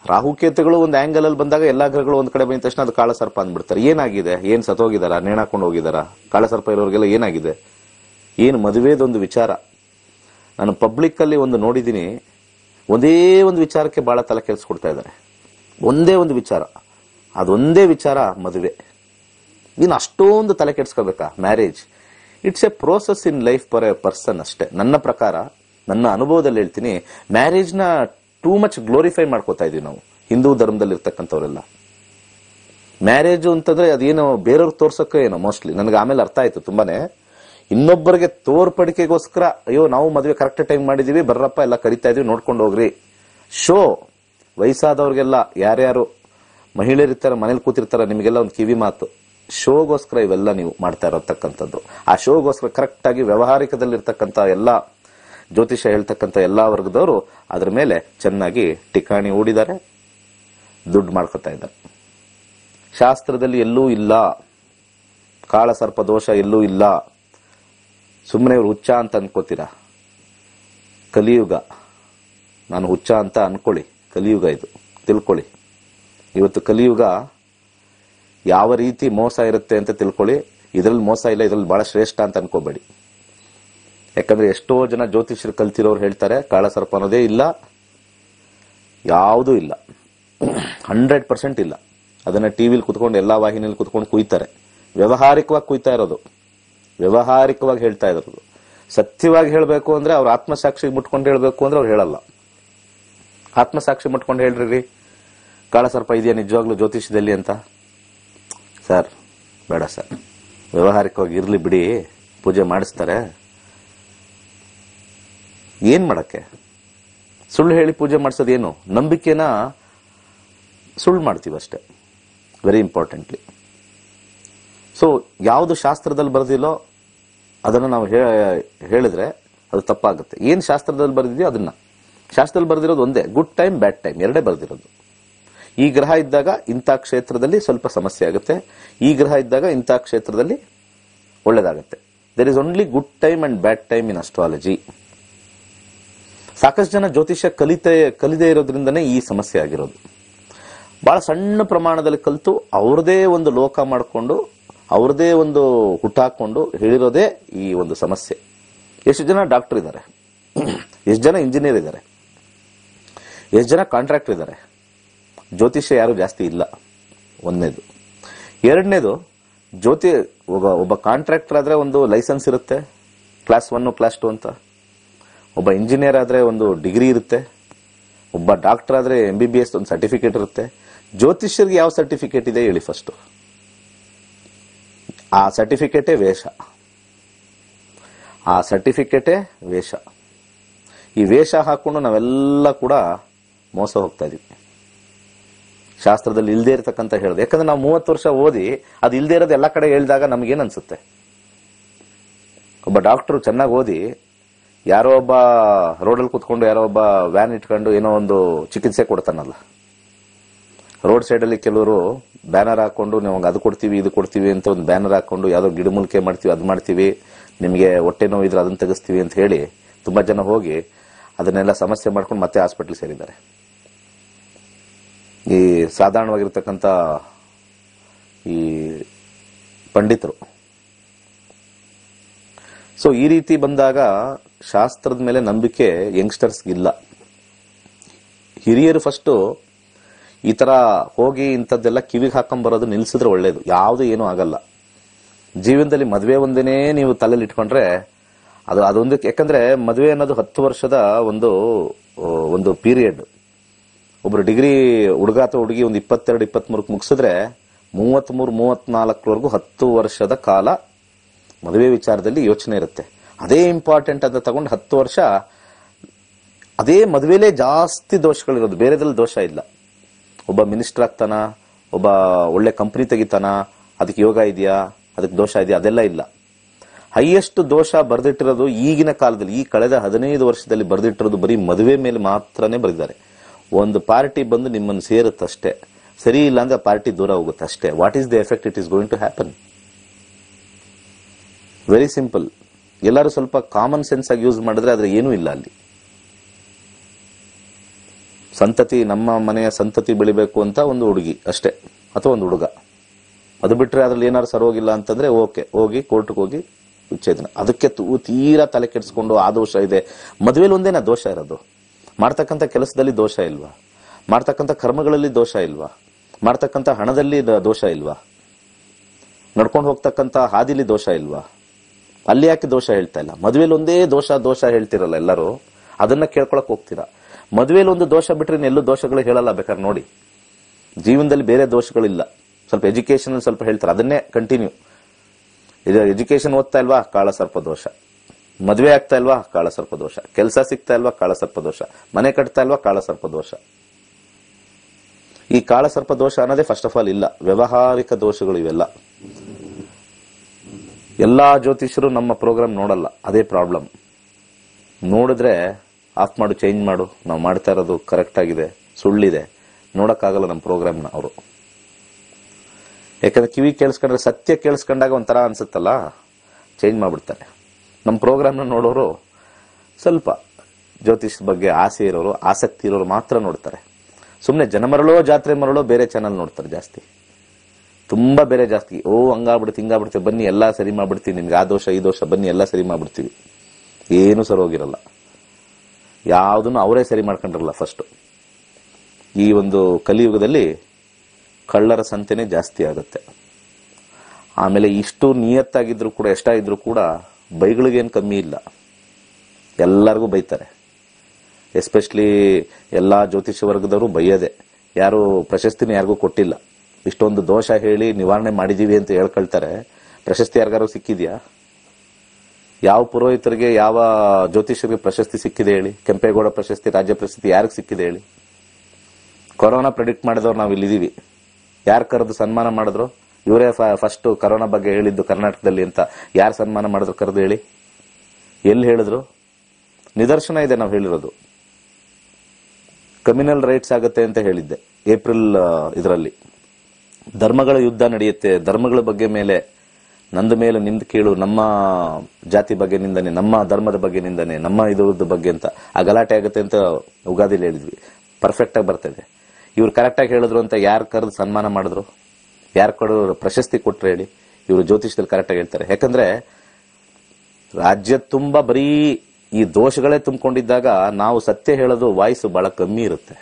ರಾಹುಕೇತುಗಳು ಒಂದು ಆಂಗಲ್ ಅಲ್ಲಿ ಬಂದಾಗ ಎಲ್ಲಾ ಗ್ರಹಗಳು ಒಂದ್ ಕಡೆ ಬಂದ ತಕ್ಷಣ ಅದು ಕಾಳಸರ್ಪ ಅಂದ್ಬಿಡ್ತಾರೆ ಏನಾಗಿದೆ ಏನ್ ಸತ್ತೋಗಿದಾರ ನೇಣಾಕೊಂಡು ಹೋಗಿದಾರ ಕಾಳಸರ್ಪ ಇರೋರಿಗೆಲ್ಲ ಏನಾಗಿದೆ ಏನು ಮದುವೆದೊಂದು ವಿಚಾರ ನಾನು ಪಬ್ಲಿಕ್ ಅಲ್ಲಿ ಒಂದು ನೋಡಿದ್ದೀನಿ ಒಂದೇ ಒಂದು ವಿಚಾರಕ್ಕೆ ಬಹಳ ತಲೆ ಕೆಡಿಸ್ಕೊಡ್ತಾ ಇದ್ದಾರೆ ಒಂದೇ ಒಂದು ವಿಚಾರ ಅದೊಂದೇ ವಿಚಾರ ಮದುವೆ ಇನ್ನು ಅಷ್ಟೊಂದು ತಲೆ ಕೆಡಿಸ್ಕೋಬೇಕಾ marriage it's a process in life for a person ಅಷ್ಟೇ ನನ್ನ ಪ್ರಕಾರ ನನ್ನ ಅನುಭವದಲ್ಲಿ ಹೇಳ್ತೀನಿ ಮ್ಯಾರೇಜ್ನ ಟೂ ಮಚ್ ಗ್ಲೋರಿಫೈ ಮಾಡ್ಕೋತಾ ಇದೀವಿ ನಾವು ಹಿಂದೂ ಧರ್ಮದಲ್ಲಿ ಇರ್ತಕ್ಕಂಥವರೆಲ್ಲ ಮ್ಯಾರೇಜ್ ಅಂತಂದ್ರೆ ಅದೇನೋ ಬೇರೆಯವ್ರಿಗೆ ತೋರ್ಸಕ್ಕೆ ಏನೋ ಮೋಸ್ಟ್ಲಿ ನನಗೆ ಆಮೇಲೆ ಅರ್ಥ ಆಯ್ತು ತುಂಬಾನೇ ಇನ್ನೊಬ್ಬರಿಗೆ ತೋರ್ಪಡಿಕೆಗೋಸ್ಕರ ಅಯ್ಯೋ ನಾವು ಮದುವೆ ಕರೆಕ್ಟ್ ಟೈಮ್ ಮಾಡಿದೀವಿ ಬರ್ರಪ್ಪ ಎಲ್ಲ ಕರಿತಾ ಇದೀವಿ ನೋಡ್ಕೊಂಡು ಹೋಗ್ರಿ ಶೋ ವಯಸ್ಸಾದವ್ರಿಗೆಲ್ಲ ಯಾರ್ಯಾರು ಮಹಿಳೆಯರಿರ್ತಾರೆ ಮನೇಲಿ ಕೂತಿರ್ತಾರ ನಿಮಗೆಲ್ಲ ಒಂದು ಕಿವಿ ಮಾತು ಶೋಗೋಸ್ಕರ ಇವೆಲ್ಲ ನೀವು ಮಾಡ್ತಾ ಇರತಕ್ಕಂಥದ್ದು ಆ ಶೋಗೋಸ್ಕರ ಕರೆಕ್ಟ್ ಆಗಿ ವ್ಯವಹಾರಿಕದಲ್ಲಿರ್ತಕ್ಕಂಥ ಎಲ್ಲ ಜ್ಯೋತಿಷ ಹೇಳ್ತಕ್ಕಂಥ ಎಲ್ಲಾ ವರ್ಗದವರು ಅದ್ರ ಮೇಲೆ ಚೆನ್ನಾಗಿ ಟಿಕಾಣಿ ಹೂಡಿದ್ದಾರೆ ದುಡ್ಡು ಮಾಡ್ಕೊತಾ ಇದ್ದಾರೆ ಶಾಸ್ತ್ರದಲ್ಲಿ ಎಲ್ಲೂ ಇಲ್ಲ ಕಾಳಸರ್ಪ ದೋಷ ಎಲ್ಲೂ ಇಲ್ಲ ಸುಮ್ಮನೆ ಇವ್ರು ಹುಚ್ಚ ಅಂತ ಅನ್ಕೋತೀರಾ ಕಲಿಯುಗ ನಾನು ಹುಚ್ಚ ಅಂತ ಅನ್ಕೊಳ್ಳಿ ಕಲಿಯುಗ ಇದು ತಿಳ್ಕೊಳ್ಳಿ ಇವತ್ತು ಕಲಿಯುಗ ಯಾವ ರೀತಿ ಮೋಸ ಇರುತ್ತೆ ಅಂತ ತಿಳ್ಕೊಳ್ಳಿ ಇದ್ರಲ್ಲಿ ಮೋಸ ಇಲ್ಲ ಇದ್ರಲ್ಲಿ ಬಹಳ ಶ್ರೇಷ್ಠ ಅಂತ ಅನ್ಕೋಬೇಡಿ ಯಾಕಂದ್ರೆ ಎಷ್ಟೋ ಜನ ಜ್ಯೋತಿಷ್ಯರು ಕಲ್ತಿರೋರು ಹೇಳ್ತಾರೆ ಕಾಳಸರ್ಪ ಅನ್ನೋದೇ ಇಲ್ಲ ಯಾವುದೂ ಇಲ್ಲ ಹಂಡ್ರೆಡ್ ಪರ್ಸೆಂಟ್ ಇಲ್ಲ ಅದನ್ನ ಟಿವಿಲಿ ಕುತ್ಕೊಂಡು ಎಲ್ಲಾ ವಾಹಿನಿಯಲ್ಲಿ ಕುತ್ಕೊಂಡು ಕುಯ್ತಾರೆ ವ್ಯವಹಾರಿಕವಾಗಿ ಕುಯ್ತಾ ಇರೋದು ವ್ಯವಹಾರಿಕವಾಗಿ ಹೇಳ್ತಾ ಇರೋದು ಸತ್ಯವಾಗಿ ಹೇಳಬೇಕು ಅಂದ್ರೆ ಅವ್ರ ಆತ್ಮಸಾಕ್ಷಿ ಮುಟ್ಕೊಂಡು ಹೇಳಬೇಕು ಅಂದ್ರೆ ಅವ್ರು ಹೇಳಲ್ಲ ಆತ್ಮಸಾಕ್ಷಿ ಮುಟ್ಕೊಂಡು ಹೇಳ್ರಿ ಕಾಳಸರ್ಪ ಇದೆಯಾ ನಿಜವಾಗ್ಲೂ ಜ್ಯೋತಿಷ್ಯದಲ್ಲಿ ಅಂತ ಸರ್ ಬೇಡ ಸರ್ ವ್ಯವಹಾರಿಕವಾಗಿ ಇರ್ಲಿ ಬಿಡಿ ಪೂಜೆ ಮಾಡಿಸ್ತಾರೆ ಏನ್ ಮಾಡಕ್ಕೆ ಸುಳ್ಳು ಹೇಳಿ ಪೂಜೆ ಮಾಡಿಸೋದೇನು ನಂಬಿಕೆನ ಸುಳ್ಳು ಮಾಡ್ತೀವಿ ಅಷ್ಟೇ ವೆರಿ ಇಂಪಾರ್ಟೆಂಟ್ಲಿ ಸೊ ಯಾವುದು ಶಾಸ್ತ್ರದಲ್ಲಿ ಬರೆದಿಲ್ಲೋ ಅದನ್ನು ನಾವು ಹೇ- ಹೇಳಿದ್ರೆ ಅದು ತಪ್ಪಾಗುತ್ತೆ ಏನ್ ಶಾಸ್ತ್ರದಲ್ಲಿ ಬರೆದಿದೆಯೋ ಅದನ್ನ ಶಾಸ್ತ್ರದಲ್ಲಿ ಬರೆದಿರೋದು ಒಂದೇ ಗುಡ್ ಟೈಮ್ ಬ್ಯಾಡ್ ಟೈಮ್ ಎರಡೇ ಬರೆದಿರೋದು ಈ ಗ್ರಹ ಇದ್ದಾಗ ಇಂಥ ಕ್ಷೇತ್ರದಲ್ಲಿ ಸ್ವಲ್ಪ ಸಮಸ್ಯೆ ಆಗುತ್ತೆ ಈ ಗ್ರಹ ಇದ್ದಾಗ ಇಂಥ ಕ್ಷೇತ್ರದಲ್ಲಿ ಒಳ್ಳೇದಾಗುತ್ತೆ there is only good time and bad time in astrology ಸಾಕಷ್ಟು ಜನ ಜ್ಯೋತಿಷ್ಯ ಕಲಿತೆ ಕಲಿದೇ ಇರೋದ್ರಿಂದನೇ ಈ ಸಮಸ್ಯೆ ಆಗಿರೋದು ಬಹಳ ಸಣ್ಣ ಪ್ರಮಾಣದಲ್ಲಿ ಕಲಿತು ಅವ್ರದೇ ಒಂದು ಲೋಕ ಮಾಡಿಕೊಂಡು ಅವ್ರದೇ ಒಂದು ಹುಟ್ಟಾಕೊಂಡು ಹೇಳಿರೋದೇ ಈ ಒಂದು ಸಮಸ್ಯೆ ಎಷ್ಟು ಜನ ಡಾಕ್ಟರ್ ಇದ್ದಾರೆ ಎಷ್ಟು ಜನ ಇಂಜಿನಿಯರ್ ಇದ್ದಾರೆ ಎಷ್ಟು ಜನ ಕಾಂಟ್ರಾಕ್ಟರ್ ಇದ್ದಾರೆ ಜ್ಯೋತಿಷ್ಯ ಯಾರು ಜಾಸ್ತಿ ಇಲ್ಲ ಒಂದನೇದು ಎರಡನೇದು ಜ್ಯೋತಿ ಒಬ್ಬ ಒಬ್ಬ ಕಾಂಟ್ರಾಕ್ಟರ್ ಆದ್ರೆ ಒಂದು ಲೈಸೆನ್ಸ್ ಇರುತ್ತೆ ಕ್ಲಾಸ್ ಒನ್ ಕ್ಲಾಸ್ ಟು ಅಂತ ಒಬ್ಬ ಇಂಜಿನಿಯರ್ ಆದ್ರೆ ಒಂದು ಡಿಗ್ರಿ ಇರುತ್ತೆ ಒಬ್ಬ ಡಾಕ್ಟರ್ ಆದ್ರೆ ಎಂ ಬಿ ಬಿ ಎಸ್ ಒಂದು ಸರ್ಟಿಫಿಕೇಟ್ ಇರುತ್ತೆ ಜ್ಯೋತಿಷ್ಯರಿಗೆ ಯಾವ ಸರ್ಟಿಫಿಕೇಟ್ ಇದೆ ಹೇಳಿ ಫಸ್ಟ್ ಆ ಸರ್ಟಿಫಿಕೇಟೇ ವೇಷ ಆ ಸರ್ಟಿಫಿಕೇಟೇ ವೇಷ ಈ ವೇಷ ಹಾಕೊಂಡು ನಾವೆಲ್ಲ ಕೂಡ ಮೋಸ ಹೋಗ್ತಾ ಇದೀವಿ ಶಾಸ್ತ್ರದಲ್ಲಿ ಇಲ್ದೇ ಇರತಕ್ಕಂತ ಹೇಳೋದು ಯಾಕಂದ್ರೆ ನಾವು ಮೂವತ್ತು ವರ್ಷ ಓದಿ ಅದು ಇಲ್ದೇ ಇರೋದು ಎಲ್ಲ ಕಡೆ ಹೇಳಿದಾಗ ನಮಗೇನ್ ಅನ್ಸುತ್ತೆ ಒಬ್ಬ ಡಾಕ್ಟರ್ ಚೆನ್ನಾಗಿ ಓದಿ ಯಾರೋ ಒಬ್ಬ ರೋಡಲ್ಲಿ ಕುತ್ಕೊಂಡು ಯಾರೋ ಒಬ್ಬ ವ್ಯಾನ್ ಇಟ್ಕೊಂಡು ಏನೋ ಒಂದು ಚಿಕಿತ್ಸೆ ಕೊಡ್ತಾನಲ್ಲ ರೋಡ್ ಸೈಡಲ್ಲಿ ಕೆಲವರು ಬ್ಯಾನರ್ ಹಾಕೊಂಡು ನಾವು ಅದು ಕೊಡ್ತೀವಿ ಇದು ಕೊಡ್ತೀವಿ ಅಂತ ಒಂದು ಬ್ಯಾನರ್ ಹಾಕೊಂಡು ಯಾವ್ದೋ ಗಿಡಮೂಲಿಕೆ ಮಾಡ್ತೀವಿ ಅದು ಮಾಡ್ತೀವಿ ನಿಮಗೆ ಹೊಟ್ಟೆ ನೋವು ಇದ್ರೆ ಅದನ್ನ ತೆಗಿಸ್ತೀವಿ ಅಂತ ಹೇಳಿ ತುಂಬಾ ಜನ ಹೋಗಿ ಅದನ್ನೆಲ್ಲ ಸಮಸ್ಯೆ ಮಾಡ್ಕೊಂಡು ಮತ್ತೆ ಹಾಸ್ಪಿಟಲ್ ಸೇರಿದ್ದಾರೆ ಈ ಸಾಧಾರಣವಾಗಿರ್ತಕ್ಕಂಥ ಈ ಪಂಡಿತರು ಸೊ ಈ ರೀತಿ ಬಂದಾಗ ಶಾಸ್ತ್ರದ ಮೇಲೆ ನಂಬಿಕೆ ಯಂಗ್ಸ್ಟರ್ಸ್ ಇಲ್ಲ ಹಿರಿಯರು ಫಸ್ಟ್ ಈ ತರ ಹೋಗಿ ಇಂಥದ್ದೆಲ್ಲ ಕಿವಿಗೆ ಹಾಕೊಂಡ್ ಬರೋದು ನಿಲ್ಸಿದ್ರೆ ಒಳ್ಳೇದು ಯಾವುದು ಏನೂ ಆಗಲ್ಲ ಜೀವನದಲ್ಲಿ ಮದುವೆ ಒಂದೇನೇ ನೀವು ತಲೆಯಲ್ಲಿ ಇಟ್ಕೊಂಡ್ರೆ ಅದು ಅದೊಂದು ಯಾಕಂದ್ರೆ ಮದುವೆ ಅನ್ನೋದು ಹತ್ತು ವರ್ಷದ ಒಂದು ಆ, ಒಂದು ಪೀರಿಯಡ್ ಒಬ್ರು ಡಿಗ್ರಿ ಹುಡುಗ ಅಥವಾ ಹುಡುಗಿ ಒಂದು ಇಪ್ಪತ್ತೆರಡು ಇಪ್ಪತ್ಮೂರಕ್ಕೆ ಮುಗಿಸಿದ್ರೆ ಮೂವತ್ಮೂರು ಮೂವತ್ನಾಲ್ಕರವರೆಗೂ ಹತ್ತು ವರ್ಷದ ಕಾಲ ಮದುವೆ ವಿಚಾರದಲ್ಲಿ ಯೋಚನೆ ಇರುತ್ತೆ ಅದೇ ಇಂಪಾರ್ಟೆಂಟ್ ಅಂತ ತಗೊಂಡು ಹತ್ತು ವರ್ಷ ಅದೇ ಮದುವೆಲೇ ಜಾಸ್ತಿ ದೋಷಗಳಿರೋದು ಬೇರೆದ್ರಲ್ಲಿ ದೋಷ ಇಲ್ಲ ಒಬ್ಬ ಮಿನಿಸ್ಟರ್ ಆಗ್ತಾನ ಒಬ್ಬ ಒಳ್ಳೆ ಕಂಪನಿ ತೆಗಿತಾನ ಅದಕ್ಕೆ ಯೋಗ ಇದೆಯಾ ಅದಕ್ಕೆ ದೋಷ ಇದೆಯಾ ಅದೆಲ್ಲ ಇಲ್ಲ ಹೈಯೆಸ್ಟ್ ದೋಷ ಬರೆದಿಟ್ಟಿರೋದು ಈಗಿನ ಕಾಲದಲ್ಲಿ ಈ ಕಳೆದ ಹದಿನೈದು ವರ್ಷದಲ್ಲಿ ಬರೆದಿಟ್ಟಿರೋದು ಬರೀ ಮದುವೆ ಮೇಲೆ ಮಾತ್ರನೇ ಬರೆದಿದ್ದಾರೆ ಒಂದು ಪಾರ್ಟಿ ಬಂದು ನಿಮ್ಮನ್ನು ಸೇರುತ್ತಷ್ಟೇ ಸರಿ ಇಲ್ಲ ಅಂದ್ರೆ ಪಾರ್ಟಿ ದೂರ ಹೋಗುತ್ತೆ ಅಷ್ಟೇ what is the effect it is going to happen very simple ಎಲ್ಲರೂ ಸ್ವಲ್ಪ ಕಾಮನ್ ಸೆನ್ಸ್ ಆಗಿ ಯೂಸ್ ಮಾಡಿದ್ರೆ ಅದ್ರ ಏನೂ ಇಲ್ಲ ಅಲ್ಲಿ ಸಂತತಿ ನಮ್ಮ ಮನೆಯ ಸಂತತಿ ಬೆಳಿಬೇಕು ಅಂತ ಒಂದು ಹುಡುಗಿ ಅಷ್ಟೇ ಅಥವಾ ಒಂದು ಹುಡುಗ ಅದು ಬಿಟ್ರೆ ಅದ್ರಲ್ಲಿ ಏನಾದ್ರು ಸರೋಗಿಲ್ಲ ಅಂತಂದ್ರೆ ಓಕೆ ಹೋಗಿ ಕೋರ್ಟ್ಗೆ ಹೋಗಿ ವಿಚ್ಛೇದನ ಅದಕ್ಕೆ ತು- ತೀರಾ ತಲೆ ಕೆಡಿಸ್ಕೊಂಡು ಆ ದೋಷ ಇದೆ ಮದುವೆಲಿ ಒಂದೇನ ದೋಷ ಇರೋದು ಮಾಡ್ತಕ್ಕಂಥ ಕೆಲಸದಲ್ಲಿ ದೋಷ ಇಲ್ವಾ ಮಾಡ್ತಕ್ಕಂಥ ಕರ್ಮಗಳಲ್ಲಿ ದೋಷ ಇಲ್ವಾ ಮಾಡ್ತಕ್ಕಂಥ ಹಣದಲ್ಲಿ ದ- ದೋಷ ಇಲ್ವಾ ನಡ್ಕೊಂಡು ಹೋಗ್ತಕ್ಕಂಥ ಹಾದಿಲಿ ದೋಷ ಇಲ್ವಾ ಅಲ್ಲಿ ಯಾಕೆ ದೋಷ ಹೇಳ್ತಾ ಇಲ್ಲ ಮದುವೆಲಿ ಒಂದೇ ದೋಷ ದೋಷ ಹೇಳ್ತಿರಲ್ಲ ಎಲ್ಲರೂ ಅದನ್ನ ಕೇಳ್ಕೊಳಕ್ ಹೋಗ್ತೀರಾ ಮದುವೆಲಿ ಒಂದು ದೋಷ ಬಿಟ್ರೆ ಎಲ್ಲೂ ದೋಷಗಳು ಹೇಳಲ್ಲ ಬೇಕಾದ್ರೆ ನೋಡಿ ಜೀವನದಲ್ಲಿ ಬೇರೆ ದೋಷಗಳಿಲ್ಲ ಸ್ವಲ್ಪ ಎಜುಕೇಶನ್ ಸ್ವಲ್ಪ ಹೇಳ್ತಾರೆ ಅದನ್ನೇ ಕಂಟಿನ್ಯೂ ಇದು ಎಜುಕೇಶನ್ ಓದ್ತಾ ಇಲ್ವಾ ಕಾಳ ಸರ್ಪ ದೋಷ ಮದುವೆ ಆಗ್ತಾ ಇಲ್ವಾ ಕಾಳ ಸರ್ಪ ದೋಷ ಕೆಲಸ ಸಿಗ್ತಾ ಇಲ್ವಾ ಕಾಳ ಸರ್ಪ ದೋಷ ಮನೆ ಕಟ್ತಾ ಇಲ್ವಾ ಕಾಳ ಸರ್ಪ ದೋಷ ಈ ಕಾಳ ಸರ್ಪ ದೋಷ ಅನ್ನೋದೇ ಫಸ್ಟ್ ಆಫ್ ಆಲ್ ಇಲ್ಲ ವ್ಯವಹಾರಿಕ ದೋಷಗಳು ಇವೆಲ್ಲ ಎಲ್ಲಾ ಜ್ಯೋತಿಷರು ನಮ್ಮ ಪ್ರೋಗ್ರಾಮ್ ನೋಡಲ್ಲ ಅದೇ ಪ್ರಾಬ್ಲಮ್ ನೋಡಿದ್ರೆ ಆಫ್ ಮಾಡು ಚೇಂಜ್ ಮಾಡು ನಾವು ಮಾಡ್ತಾ ಇರೋದು ಕರೆಕ್ಟ್ ಆಗಿದೆ ಸುಳ್ಳಿದೆ ನೋಡಕ್ಕಾಗಲ್ಲ ನಮ್ಮ ಪ್ರೋಗ್ರಾಮ್ನ ಅವರು ಯಾಕಂದ್ರೆ ಕಿವಿ ಕೇಳಿಸ್ಕೊಂಡ್ರೆ ಸತ್ಯ ಕೇಳಿಸ್ಕೊಂಡಾಗ ಒಂಥರ ಅನ್ಸುತ್ತಲ್ಲ ಚೇಂಜ್ ಮಾಡ್ಬಿಡ್ತಾರೆ ನಮ್ಮ ಪ್ರೋಗ್ರಾಮ್ನ ನೋಡೋರು ಸ್ವಲ್ಪ ಜ್ಯೋತಿಷ್ ಬಗ್ಗೆ ಆಸೆ ಇರೋರು ಆಸಕ್ತಿ ಇರೋರು ಮಾತ್ರ ನೋಡ್ತಾರೆ ಸುಮ್ಮನೆ ಜನ ಮರಳೋ ಜಾತ್ರೆ ಮರಳೋ ಬೇರೆ ಚಾನಲ್ ನೋಡ್ತಾರೆ ಜಾಸ್ತಿ ತುಂಬಾ ಬೇರೆ ಜಾಸ್ತಿ ಓ ಹಂಗಾಗ್ಬಿಡುತ್ತೆ ಹಿಂಗಾಗ್ಬಿಡುತ್ತೆ ಬನ್ನಿ ಎಲ್ಲಾ ಸರಿ ಮಾಡ್ಬಿಡ್ತೀವಿ ನಿಮ್ಗೆ ಆ ದೋಷ ಈ ದೋಷ ಬನ್ನಿ ಎಲ್ಲಾ ಸರಿ ಮಾಡ್ಬಿಡ್ತೀವಿ ಏನು ಸರಿ ಹೋಗಿರಲ್ಲ ಯಾವುದನ್ನು ಅವರೇ ಸರಿ ಮಾಡ್ಕೊಂಡಿರಲ್ಲ ಫಸ್ಟ್ ಈ ಒಂದು ಕಲಿಯುಗದಲ್ಲಿ ಕಳ್ಳರ ಸಂಖ್ಯೆನೇ ಜಾಸ್ತಿ ಆಗುತ್ತೆ ಆಮೇಲೆ ಇಷ್ಟು ನಿಯತ್ತಾಗಿದ್ರು ಕೂಡ ಎಷ್ಟಾಗಿದ್ರು ಕೂಡ ಬೈಗಳಿಗೇನು ಕಮ್ಮಿ ಇಲ್ಲ ಎಲ್ಲರಿಗೂ ಬೈತಾರೆ ಎಸ್ಪೆಷಲಿ ಎಲ್ಲಾ ಜ್ಯೋತಿಷ ವರ್ಗದವರು ಬೈಯದೆ ಯಾರು ಪ್ರಶಸ್ತಿನ ಯಾರಿಗೂ ಕೊಟ್ಟಿಲ್ಲ ಇಷ್ಟೊಂದು ದೋಷ ಹೇಳಿ ನಿವಾರಣೆ ಮಾಡಿದೀವಿ ಅಂತ ಹೇಳ್ಕೊಳ್ತಾರೆ ಪ್ರಶಸ್ತಿ ಯಾರಿಗಾರು ಸಿಕ್ಕಿದ್ಯಾ ಯಾವ ಪುರೋಹಿತರಿಗೆ ಯಾವ ಜ್ಯೋತಿಷರಿಗೆ ಪ್ರಶಸ್ತಿ ಸಿಕ್ಕಿದೆ ಹೇಳಿ ಕೆಂಪೇಗೌಡ ಪ್ರಶಸ್ತಿ ರಾಜ್ಯ ಪ್ರಶಸ್ತಿ ಯಾರಿಗೆ ಸಿಕ್ಕಿದೆ ಹೇಳಿ ಕೊರೋನಾ ಪ್ರಿಡಿಕ್ಟ್ ಮಾಡಿದವ್ರು ನಾವು ಇಲ್ಲಿದೀವಿ ಯಾರು ಕರೆದು ಸನ್ಮಾನ ಮಾಡಿದ್ರು ಇವರೇ ಫಸ್ಟ್ ಕರೋನಾ ಬಗ್ಗೆ ಹೇಳಿದ್ದು ಕರ್ನಾಟಕದಲ್ಲಿ ಅಂತ ಯಾರು ಸನ್ಮಾನ ಮಾಡಿದ್ರು ಕರೆದು ಹೇಳಿ ಎಲ್ಲಿ ಹೇಳಿದ್ರು ನಿದರ್ಶನ ಇದೆ ನಾವು ಹೇಳಿರೋದು ಕಮ್ಯುನಲ್ ರೈಟ್ಸ್ ಆಗುತ್ತೆ ಅಂತ ಹೇಳಿದ್ದೆ ಏಪ್ರಿಲ್ ಇದರಲ್ಲಿ ಧರ್ಮಗಳ ಯುದ್ಧ ನಡೆಯುತ್ತೆ ಧರ್ಮಗಳ ಬಗ್ಗೆ ಮೇಲೆ ನಂದ ಮೇಲೆ ನಿಂದ ಕೀಳು ನಮ್ಮ ಜಾತಿ ಬಗ್ಗೆ ನಿಂದನೆ ನಮ್ಮ ಧರ್ಮದ ಬಗ್ಗೆ ನಿಂದನೆ ನಮ್ಮ ಇದ್ರದ್ದು ಬಗ್ಗೆ ಅಂತ ಆ ಗಲಾಟೆ ಆಗುತ್ತೆ ಅಂತ ಉಗಾದಿಲಿ ಹೇಳಿದ್ವಿ ಪರ್ಫೆಕ್ಟ್ ಆಗಿ ಬರ್ತದೆ ಇವ್ರು ಕರೆಕ್ಟ್ ಆಗಿ ಹೇಳಿದ್ರು ಅಂತ ಯಾರು ಕರೆದು ಸನ್ಮಾನ ಮಾಡಿದ್ರು ಯಾರು ಕೊಡೋ ಪ್ರಶಸ್ತಿ ಕೊಟ್ರು ಹೇಳಿ ಇವರು ಜ್ಯೋತಿಷದಲ್ಲಿ ಕರೆಕ್ಟ್ ಆಗಿ ಹೇಳ್ತಾರೆ ಯಾಕಂದ್ರೆ ರಾಜ್ಯ ತುಂಬಾ ಬರೀ ಈ ದೋಷಗಳೇ ತುಂಬಿಕೊಂಡಿದ್ದಾಗ ನಾವು ಸತ್ಯ ಹೇಳೋದು ವಾಯ್ಸ್ ಬಹಳ ಕಮ್ಮಿ ಇರುತ್ತೆ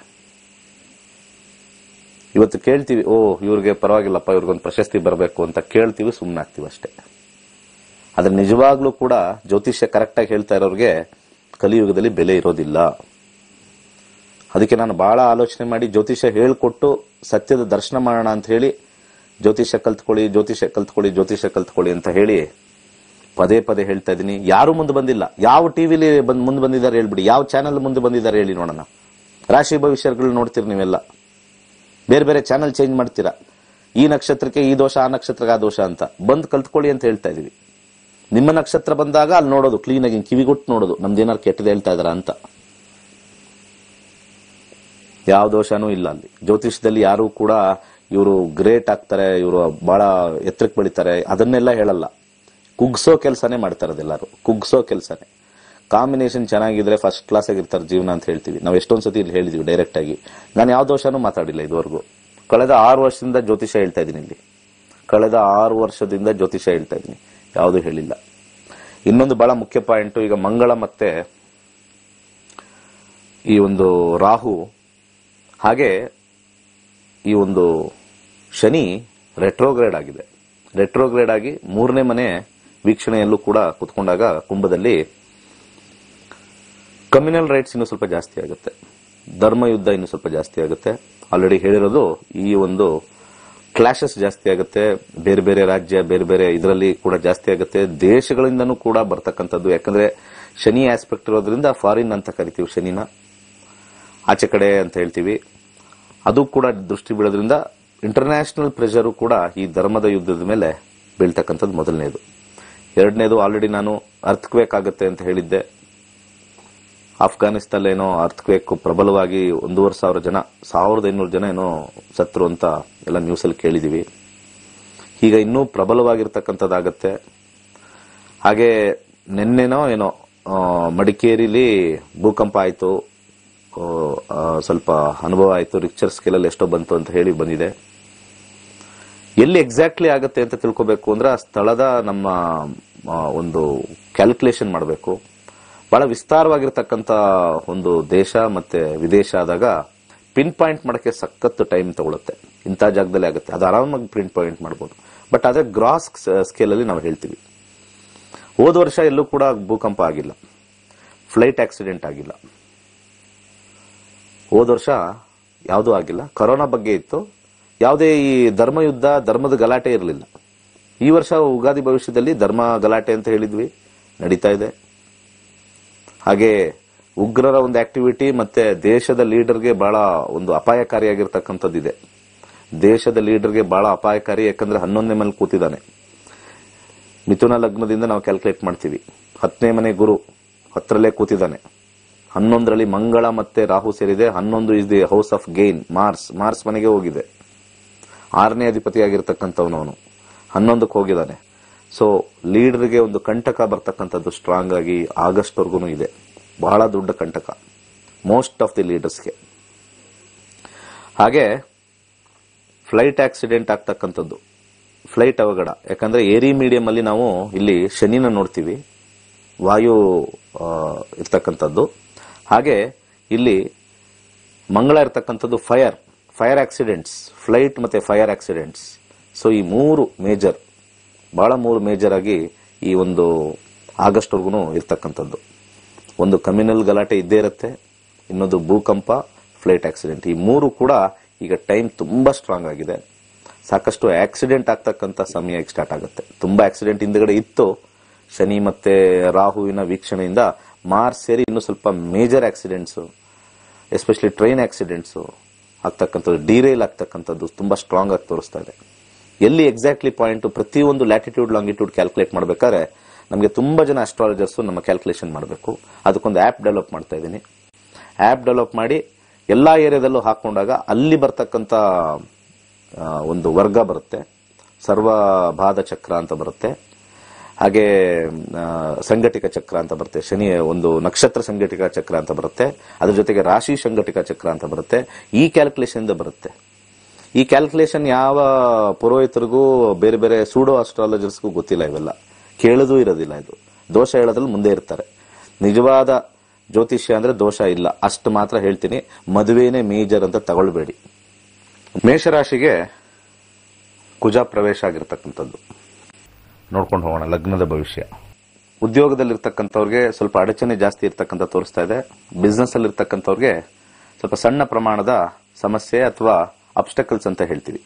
ಇವತ್ತು ಕೇಳ್ತೀವಿ ಓ ಇವ್ರಿಗೆ ಪರವಾಗಿಲ್ಲಪ್ಪ ಇವ್ರಿಗೊಂದು ಪ್ರಶಸ್ತಿ ಬರಬೇಕು ಅಂತ ಕೇಳ್ತೀವಿ ಸುಮ್ಮನಾಗ್ತೀವಿ ಅಷ್ಟೇ ಆದ್ರೆ ನಿಜವಾಗ್ಲೂ ಕೂಡ ಜ್ಯೋತಿಷ್ಯ ಕರೆಕ್ಟ್ ಆಗಿ ಹೇಳ್ತಾ ಇರೋರಿಗೆ ಕಲಿಯುಗದಲ್ಲಿ ಬೆಲೆ ಇರೋದಿಲ್ಲ ಅದಕ್ಕೆ ನಾನು ಬಹಳ ಆಲೋಚನೆ ಮಾಡಿ ಜ್ಯೋತಿಷ್ಯ ಹೇಳ್ಕೊಟ್ಟು ಸತ್ಯದ ದರ್ಶನ ಮಾಡೋಣ ಅಂತ ಹೇಳಿ ಜ್ಯೋತಿಷ್ಯ ಕಲ್ತ್ಕೊಳ್ಳಿ ಜ್ಯೋತಿಷ್ಯ ಕಲ್ತ್ಕೊಳ್ಳಿ ಜ್ಯೋತಿಷ್ಯ ಕಲ್ತ್ಕೊಳ್ಳಿ ಅಂತ ಹೇಳಿ ಪದೇ ಪದೇ ಹೇಳ್ತಾ ಇದ್ದೀನಿ ಯಾರು ಮುಂದೆ ಬಂದಿಲ್ಲ ಯಾವ ಟಿವಿಲಿ ಬಂದ್ ಮುಂದೆ ಬಂದಿದ್ದಾರೆ ಹೇಳ್ಬಿಡಿ ಯಾವ ಚಾನೆಲ್ ಮುಂದೆ ಬಂದಿದ್ದಾರೆ ಹೇಳಿ ನೋಡೋಣ ರಾಶಿ ಭವಿಷ್ಯಗಳು ನೋಡ್ತೀರಿ ನೀವೆಲ್ಲ ಬೇರೆ ಬೇರೆ ಚಾನೆಲ್ ಚೇಂಜ್ ಮಾಡ್ತೀರಾ ಈ ನಕ್ಷತ್ರಕ್ಕೆ ಈ ದೋಷ ಆ ನಕ್ಷತ್ರಕ್ಕೆ ಆ ದೋಷ ಅಂತ ಬಂದ್ ಕಲ್ತ್ಕೊಳ್ಳಿ ಅಂತ ಹೇಳ್ತಾ ಇದೀವಿ ನಿಮ್ಮ ನಕ್ಷತ್ರ ಬಂದಾಗ ಅಲ್ಲಿ ನೋಡೋದು ಕ್ಲೀನ್ ಆಗಿ ಕಿವಿಗೊಟ್ಟು ನೋಡೋದು ನಮ್ದೇನಾರು ಕೆಟ್ಟದ್ದು ಹೇಳ್ತಾ ಇದಾರ ಅಂತ ಯಾವ ದೋಷನೂ ಇಲ್ಲ ಅಲ್ಲಿ ಜ್ಯೋತಿಷದಲ್ಲಿ ಯಾರು ಕೂಡ ಇವರು ಗ್ರೇಟ್ ಆಗ್ತಾರೆ ಇವರು ಬಹಳ ಎತ್ತರಕ್ಕೆ ಬೆಳಿತಾರೆ ಅದನ್ನೆಲ್ಲ ಹೇಳಲ್ಲ ಕುಗ್ಸೋ ಕೆಲಸನೇ ಮಾಡ್ತಾರೆ ಅದೆಲ್ಲರೂ ಕುಗ್ಸೋ ಕೆಲಸನೇ ಕಾಂಬಿನೇಷನ್ ಚೆನ್ನಾಗಿದ್ರೆ ಫಸ್ಟ್ ಕ್ಲಾಸ್ ಆಗಿರ್ತಾರೆ ಜೀವನ ಅಂತ ಹೇಳ್ತೀವಿ ನಾವು ಎಷ್ಟೊಂದ್ ಸತಿ ಇಲ್ಲಿ ಹೇಳಿದೀವಿ ಡೈರೆಕ್ಟ್ ಆಗಿ ನಾನು ಯಾವ ದೋಷನೂ ಮಾತಾಡಿಲ್ಲ ಇದುವರೆಗೂ ಕಳೆದ ಆರು ವರ್ಷದಿಂದ ಜ್ಯೋತಿಷ ಹೇಳ್ತಾ ಇದ್ದೀನಿ ಇಲ್ಲಿ ಕಳೆದ ಆರು ವರ್ಷದಿಂದ ಜ್ಯೋತಿಷ ಹೇಳ್ತಾ ಇದ್ದೀನಿ ಯಾವುದು ಹೇಳಿಲ್ಲ ಇನ್ನೊಂದು ಬಹಳ ಮುಖ್ಯ ಪಾಯಿಂಟ್ ಈಗ ಮಂಗಳ ಮತ್ತೆ ಈ ಒಂದು ರಾಹು ಹಾಗೆ ಈ ಒಂದು ಶನಿ ರೆಟ್ರೋಗ್ರೇಡ್ ಆಗಿದೆ ರೆಟ್ರೋಗ್ರೇಡ್ ಆಗಿ ಮೂರನೇ ಮನೆ ವೀಕ್ಷಣೆಯಲ್ಲೂ ಕೂಡ ಕುತ್ಕೊಂಡಾಗ ಕುಂಭದಲ್ಲಿ ಕಮ್ಯುನಲ್ ರೈಟ್ಸ್ ಇನ್ನು ಸ್ವಲ್ಪ ಜಾಸ್ತಿ ಆಗುತ್ತೆ ಧರ್ಮ ಯುದ್ಧ ಇನ್ನು ಸ್ವಲ್ಪ ಜಾಸ್ತಿ ಆಗುತ್ತೆ ಆಲ್ರೆಡಿ ಹೇಳಿರೋದು ಈ ಒಂದು ಕ್ಲಾಶಸ್ ಜಾಸ್ತಿ ಆಗುತ್ತೆ ಬೇರೆ ಬೇರೆ ರಾಜ್ಯ ಬೇರೆ ಬೇರೆ ಇದರಲ್ಲಿ ಕೂಡ ಜಾಸ್ತಿ ಆಗುತ್ತೆ ದೇಶಗಳಿಂದನೂ ಕೂಡ ಬರ್ತಕ್ಕಂಥದ್ದು ಯಾಕಂದ್ರೆ ಶನಿ ಆಸ್ಪೆಕ್ಟ್ ಇರೋದ್ರಿಂದ ಫಾರಿನ್ ಅಂತ ಕರಿತೀವಿ ಶನಿನ ಆಚೆ ಕಡೆ ಅಂತ ಹೇಳ್ತೀವಿ ಅದು ಕೂಡ ದೃಷ್ಟಿ ಬೀಳೋದ್ರಿಂದ ಇಂಟರ್ನ್ಯಾಷನಲ್ ಪ್ರೆಷರು ಕೂಡ ಈ ಧರ್ಮದ ಯುದ್ಧದ ಮೇಲೆ ಬೀಳ್ತಕ್ಕಂಥದ್ದು ಮೊದಲನೇದು ಎರಡನೇದು ಆಲ್ರೆಡಿ ನಾನು ಅರ್ಥಕ್ವೇಕ್ ಆಗುತ್ತೆ ಅಂತ ಹೇಳಿದ್ದೆ ಆಫ್ಘಾನಿಸ್ತಾನ ಏನೋ ಅರ್ಥಕ್ವೇಕ್ ಪ್ರಬಲವಾಗಿ ಒಂದೂವರೆ ಸಾವಿರ ಜನ ಸಾವಿರದ ಐನೂರು ಜನ ಏನೋ ಸತ್ರು ಅಂತ ಎಲ್ಲ ನ್ಯೂಸಲ್ಲಿ ಕೇಳಿದೀವಿ ಈಗ ಇನ್ನೂ ಪ್ರಬಲವಾಗಿರ್ತಕ್ಕಂಥದ್ದಾಗತ್ತೆ ಹಾಗೆ ನಿನ್ನೆನೋ ಏನೋ ಆ, ಮಡಿಕೇರಿಲಿ ಭೂಕಂಪ ಆಯಿತು ಆ, ಆ, ಸ್ವಲ್ಪ ಅನುಭವ ಆಯಿತು ರಿಕ್ಚರ್ ಸ್ಕೇಲಲ್ಲಿ ಎಷ್ಟೋ ಬಂತು ಅಂತ ಹೇಳಿ ಬಂದಿದೆ ಎಲ್ಲಿ ಎಕ್ಸಾಕ್ಟ್ಲಿ ಆಗುತ್ತೆ ಅಂತ ತಿಳ್ಕೊಬೇಕು ಅಂದ್ರೆ ಆ ಸ್ಥಳದ ನಮ್ಮ ಆ, ಒಂದು ಕ್ಯಾಲ್ಕುಲೇಷನ್ ಮಾಡಬೇಕು ಬಹಳ ವಿಸ್ತಾರವಾಗಿರ್ತಕ್ಕಂಥ ಒಂದು ದೇಶ ಮತ್ತೆ ವಿದೇಶ ಆದಾಗ ಪಿನ್ ಪಾಯಿಂಟ್ ಮಾಡಕ್ಕೆ ಸಖತ್ ಟೈಮ್ ತಗೊಳುತ್ತೆ ಇಂಥ ಜಾಗದಲ್ಲಿ ಆಗುತ್ತೆ ಅದು ಆರಾಮಾಗಿ ಪಿನ್ ಪಾಯಿಂಟ್ ಮಾಡ್ಬೋದು ಬಟ್ ಅದೇ ಗ್ರಾಸ್ ಸ್ಕೇಲಲ್ಲಿ ನಾವು ಹೇಳ್ತೀವಿ ಹೋದ ವರ್ಷ ಎಲ್ಲೂ ಕೂಡ ಭೂಕಂಪ ಆಗಿಲ್ಲ ಫ್ಲೈಟ್ ಆಕ್ಸಿಡೆಂಟ್ ಆಗಿಲ್ಲ ಹೋದ ವರ್ಷ ಯಾವುದೂ ಆಗಿಲ್ಲ ಕೊರೋನಾ ಬಗ್ಗೆ ಇತ್ತು ಯಾವುದೇ ಈ ಧರ್ಮಯುದ್ಧ ಧರ್ಮದ ಗಲಾಟೆ ಇರಲಿಲ್ಲ ಈ ವರ್ಷ ಉಗಾದಿ ಭವಿಷ್ಯದಲ್ಲಿ ಧರ್ಮ ಗಲಾಟೆ ಅಂತ ಹೇಳಿದ್ವಿ ನಡೀತಾ ಇದೆ ಹಾಗೆ ಉಗ್ರರ ಒಂದು ಆಕ್ಟಿವಿಟಿ ಮತ್ತೆ ದೇಶದ ಲೀಡರ್ಗೆ ಬಹಳ ಒಂದು ಅಪಾಯಕಾರಿಯಾಗಿರ್ತಕ್ಕಂಥದ್ದಿದೆ ದೇಶದ ಲೀಡರ್ಗೆ ಬಹಳ ಅಪಾಯಕಾರಿ ಯಾಕಂದ್ರೆ ಹನ್ನೊಂದನೇ ಮನೇಲಿ ಕೂತಿದ್ದಾನೆ ಮಿಥುನ ಲಗ್ನದಿಂದ ನಾವು ಕ್ಯಾಲ್ಕುಲೇಟ್ ಮಾಡ್ತೀವಿ ಹತ್ತನೇ ಮನೆ ಗುರು ಹತ್ತರಲ್ಲೇ ಕೂತಿದ್ದಾನೆ ಹನ್ನೊಂದರಲ್ಲಿ ಮಂಗಳ ಮತ್ತೆ ರಾಹು ಸೇರಿದೆ ಹನ್ನೊಂದು is the house of gain Mars Mars ಮನೆಗೆ ಹೋಗಿದೆ ಆರನೇ ಅಧಿಪತಿಯಾಗಿರ್ತಕ್ಕಂಥವನು ಅವನು ಹನ್ನೊಂದಕ್ಕೆ ಹೋಗಿದ್ದಾನೆ ಸೊ ಲೀಡರ್ಗೆ ಒಂದು ಕಂಟಕ ಬರ್ತಕ್ಕಂಥದ್ದು ಸ್ಟ್ರಾಂಗ್ ಆಗಿ ಆಗಸ್ಟ್ ವರ್ಗು ಇದೆ ಬಹಳ ದೊಡ್ಡ ಕಂಟಕ ಮೋಸ್ಟ್ ಆಫ್ ದಿ ಲೀಡರ್ಸ್ಗೆ ಹಾಗೆ ಫ್ಲೈಟ್ ಆಕ್ಸಿಡೆಂಟ್ ಆಗ್ತಕ್ಕಂಥದ್ದು ಫ್ಲೈಟ್ ಅವಘಡ ಯಾಕಂದ್ರೆ ಏರಿ ಮೀಡಿಯಂ ಅಲ್ಲಿ ನಾವು ಇಲ್ಲಿ ಶನಿನ ನೋಡ್ತೀವಿ ವಾಯು ಆ, ಇರ್ತಕ್ಕಂಥದ್ದು ಹಾಗೆ ಇಲ್ಲಿ ಮಂಗಳ ಇರ್ತಕ್ಕಂಥದ್ದು ಫೈರ್ ಫೈರ್ ಆಕ್ಸಿಡೆಂಟ್ಸ್ ಫ್ಲೈಟ್ ಮತ್ತೆ ಫೈರ್ ಆಕ್ಸಿಡೆಂಟ್ಸ್ ಸೊ ಈ ಮೂರು ಮೇಜರ್ ಬಹಳ ಮೂರು ಮೇಜರ್ ಆಗಿ ಈ ಒಂದು ಆಗಸ್ಟ್ ವರ್ಗು ಇರ್ತಕ್ಕಂಥದ್ದು ಒಂದು ಕಮ್ಯುನಲ್ ಗಲಾಟೆ ಇದ್ದೇ ಇರುತ್ತೆ ಇನ್ನೊಂದು ಭೂಕಂಪ ಫ್ಲೈಟ್ ಆಕ್ಸಿಡೆಂಟ್ ಈ ಮೂರು ಕೂಡ ಈಗ ಟೈಮ್ ತುಂಬಾ ಸ್ಟ್ರಾಂಗ್ ಆಗಿದೆ ಸಾಕಷ್ಟು ಆಕ್ಸಿಡೆಂಟ್ ಆಗ್ತಕ್ಕಂಥ ಸಮಯ ಈಗ ಸ್ಟಾರ್ಟ್ ಆಗುತ್ತೆ ತುಂಬಾ ಆಕ್ಸಿಡೆಂಟ್ ಹಿಂದ್ಗಡೆ ಇತ್ತು ಶನಿ ಮತ್ತೆ ರಾಹುವಿನ ವೀಕ್ಷಣೆಯಿಂದ ಮಾರ್ಚ್ ಸೇರಿ ಇನ್ನು ಸ್ವಲ್ಪ major accidents especially train accidents ಆಗ್ತಕ್ಕಂಥದ್ದು ಡಿರೇಲ್ ಆಗ್ತಕ್ಕಂಥದ್ದು ತುಂಬಾ ಸ್ಟ್ರಾಂಗ್ ಆಗಿ ತೋರಿಸ್ತಾ ಇದೆ ಎಲ್ಲಿ ಎಕ್ಸಾಕ್ಟ್ಲಿ ಪಾಯಿಂಟ್ ಪ್ರತಿಯೊಂದು ಲ್ಯಾಟಿಟ್ಯೂಡ್ ಲಾಂಗಿಟ್ಯೂಡ್ ಕ್ಯಾಲ್ಕುಲೇಟ್ ಮಾಡಬೇಕಾದ್ರೆ ನಮಗೆ ತುಂಬಾ ಜನ ಅಸ್ಟ್ರಾಲಜರ್ಸ್ ನಮ್ಮ ಕ್ಯಾಲ್ಕುಲೇಷನ್ ಮಾಡಬೇಕು ಅದಕ್ಕೊಂದು ಆ್ಯಪ್ ಡೆವಲಪ್ ಮಾಡ್ತಾ ಇದ್ದೀನಿ ಆ್ಯಪ್ ಡೆವಲಪ್ ಮಾಡಿ ಎಲ್ಲಾ ಏರಿಯಾದಲ್ಲೂ ಹಾಕೊಂಡಾಗ ಅಲ್ಲಿ ಬರ್ತಕ್ಕಂಥ ಆ, ಒಂದು ವರ್ಗ ಬರುತ್ತೆ ಸರ್ವಭಾದ ಚಕ್ರ ಅಂತ ಬರುತ್ತೆ ಹಾಗೆ ಆ, ಸಂಘಟಿಕ ಚಕ್ರ ಅಂತ ಬರುತ್ತೆ ಶನಿ ಒಂದು ನಕ್ಷತ್ರ ಸಂಘಟಿಕ ಚಕ್ರ ಅಂತ ಬರುತ್ತೆ ಅದ್ರ ಜೊತೆಗೆ ರಾಶಿ ಸಂಘಟಿಕ ಚಕ್ರ ಅಂತ ಬರುತ್ತೆ ಈ ಕ್ಯಾಲ್ಕುಲೇಷನ್ ಇಂದ ಬರುತ್ತೆ ಈ ಕ್ಯಾಲ್ಕುಲೇಷನ್ ಯಾವ ಪುರೋಹಿತರಿಗೂ ಬೇರೆ ಬೇರೆ ಸೂಡೋ ಅಸ್ಟ್ರಾಲಜರ್ಸ್ಗೂ ಗೊತ್ತಿಲ್ಲ ಇವೆಲ್ಲ ಕೇಳೋದು ಇರೋದಿಲ್ಲ ಇದು ದೋಷ ಹೇಳೋದ್ರಲ್ಲಿ ಮುಂದೆ ಇರ್ತಾರೆ ನಿಜವಾದ ಜ್ಯೋತಿಷ್ಯ ಅಂದ್ರೆ ದೋಷ ಇಲ್ಲ ಅಷ್ಟು ಮಾತ್ರ ಹೇಳ್ತೀನಿ ಮದುವೆನೇ ಮೇಜರ್ ಅಂತ ತಗೊಳ್ಬೇಡಿ ಮೇಷರಾಶಿಗೆ ಕುಜ ಪ್ರವೇಶ ಆಗಿರ್ತಕ್ಕಂಥದ್ದು ನೋಡ್ಕೊಂಡು ಹೋಗೋಣ ಲಗ್ನದ ಭವಿಷ್ಯ ಉದ್ಯೋಗದಲ್ಲಿರ್ತಕ್ಕಂಥವ್ರಿಗೆ ಸ್ವಲ್ಪ ಅಡಚಣೆ ಜಾಸ್ತಿ ಇರ್ತಕ್ಕಂಥ ತೋರಿಸ್ತಾ ಇದೆ ಬಿಸ್ನೆಸ್ ಅಲ್ಲಿ ಇರ್ತಕ್ಕಂಥವ್ರಿಗೆ ಸ್ವಲ್ಪ ಸಣ್ಣ ಪ್ರಮಾಣದ ಸಮಸ್ಯೆ ಅಥವಾ ಅಬ್ಸ್ಟಕಲ್ಸ್ ಅಂತ ಹೇಳ್ತೀವಿ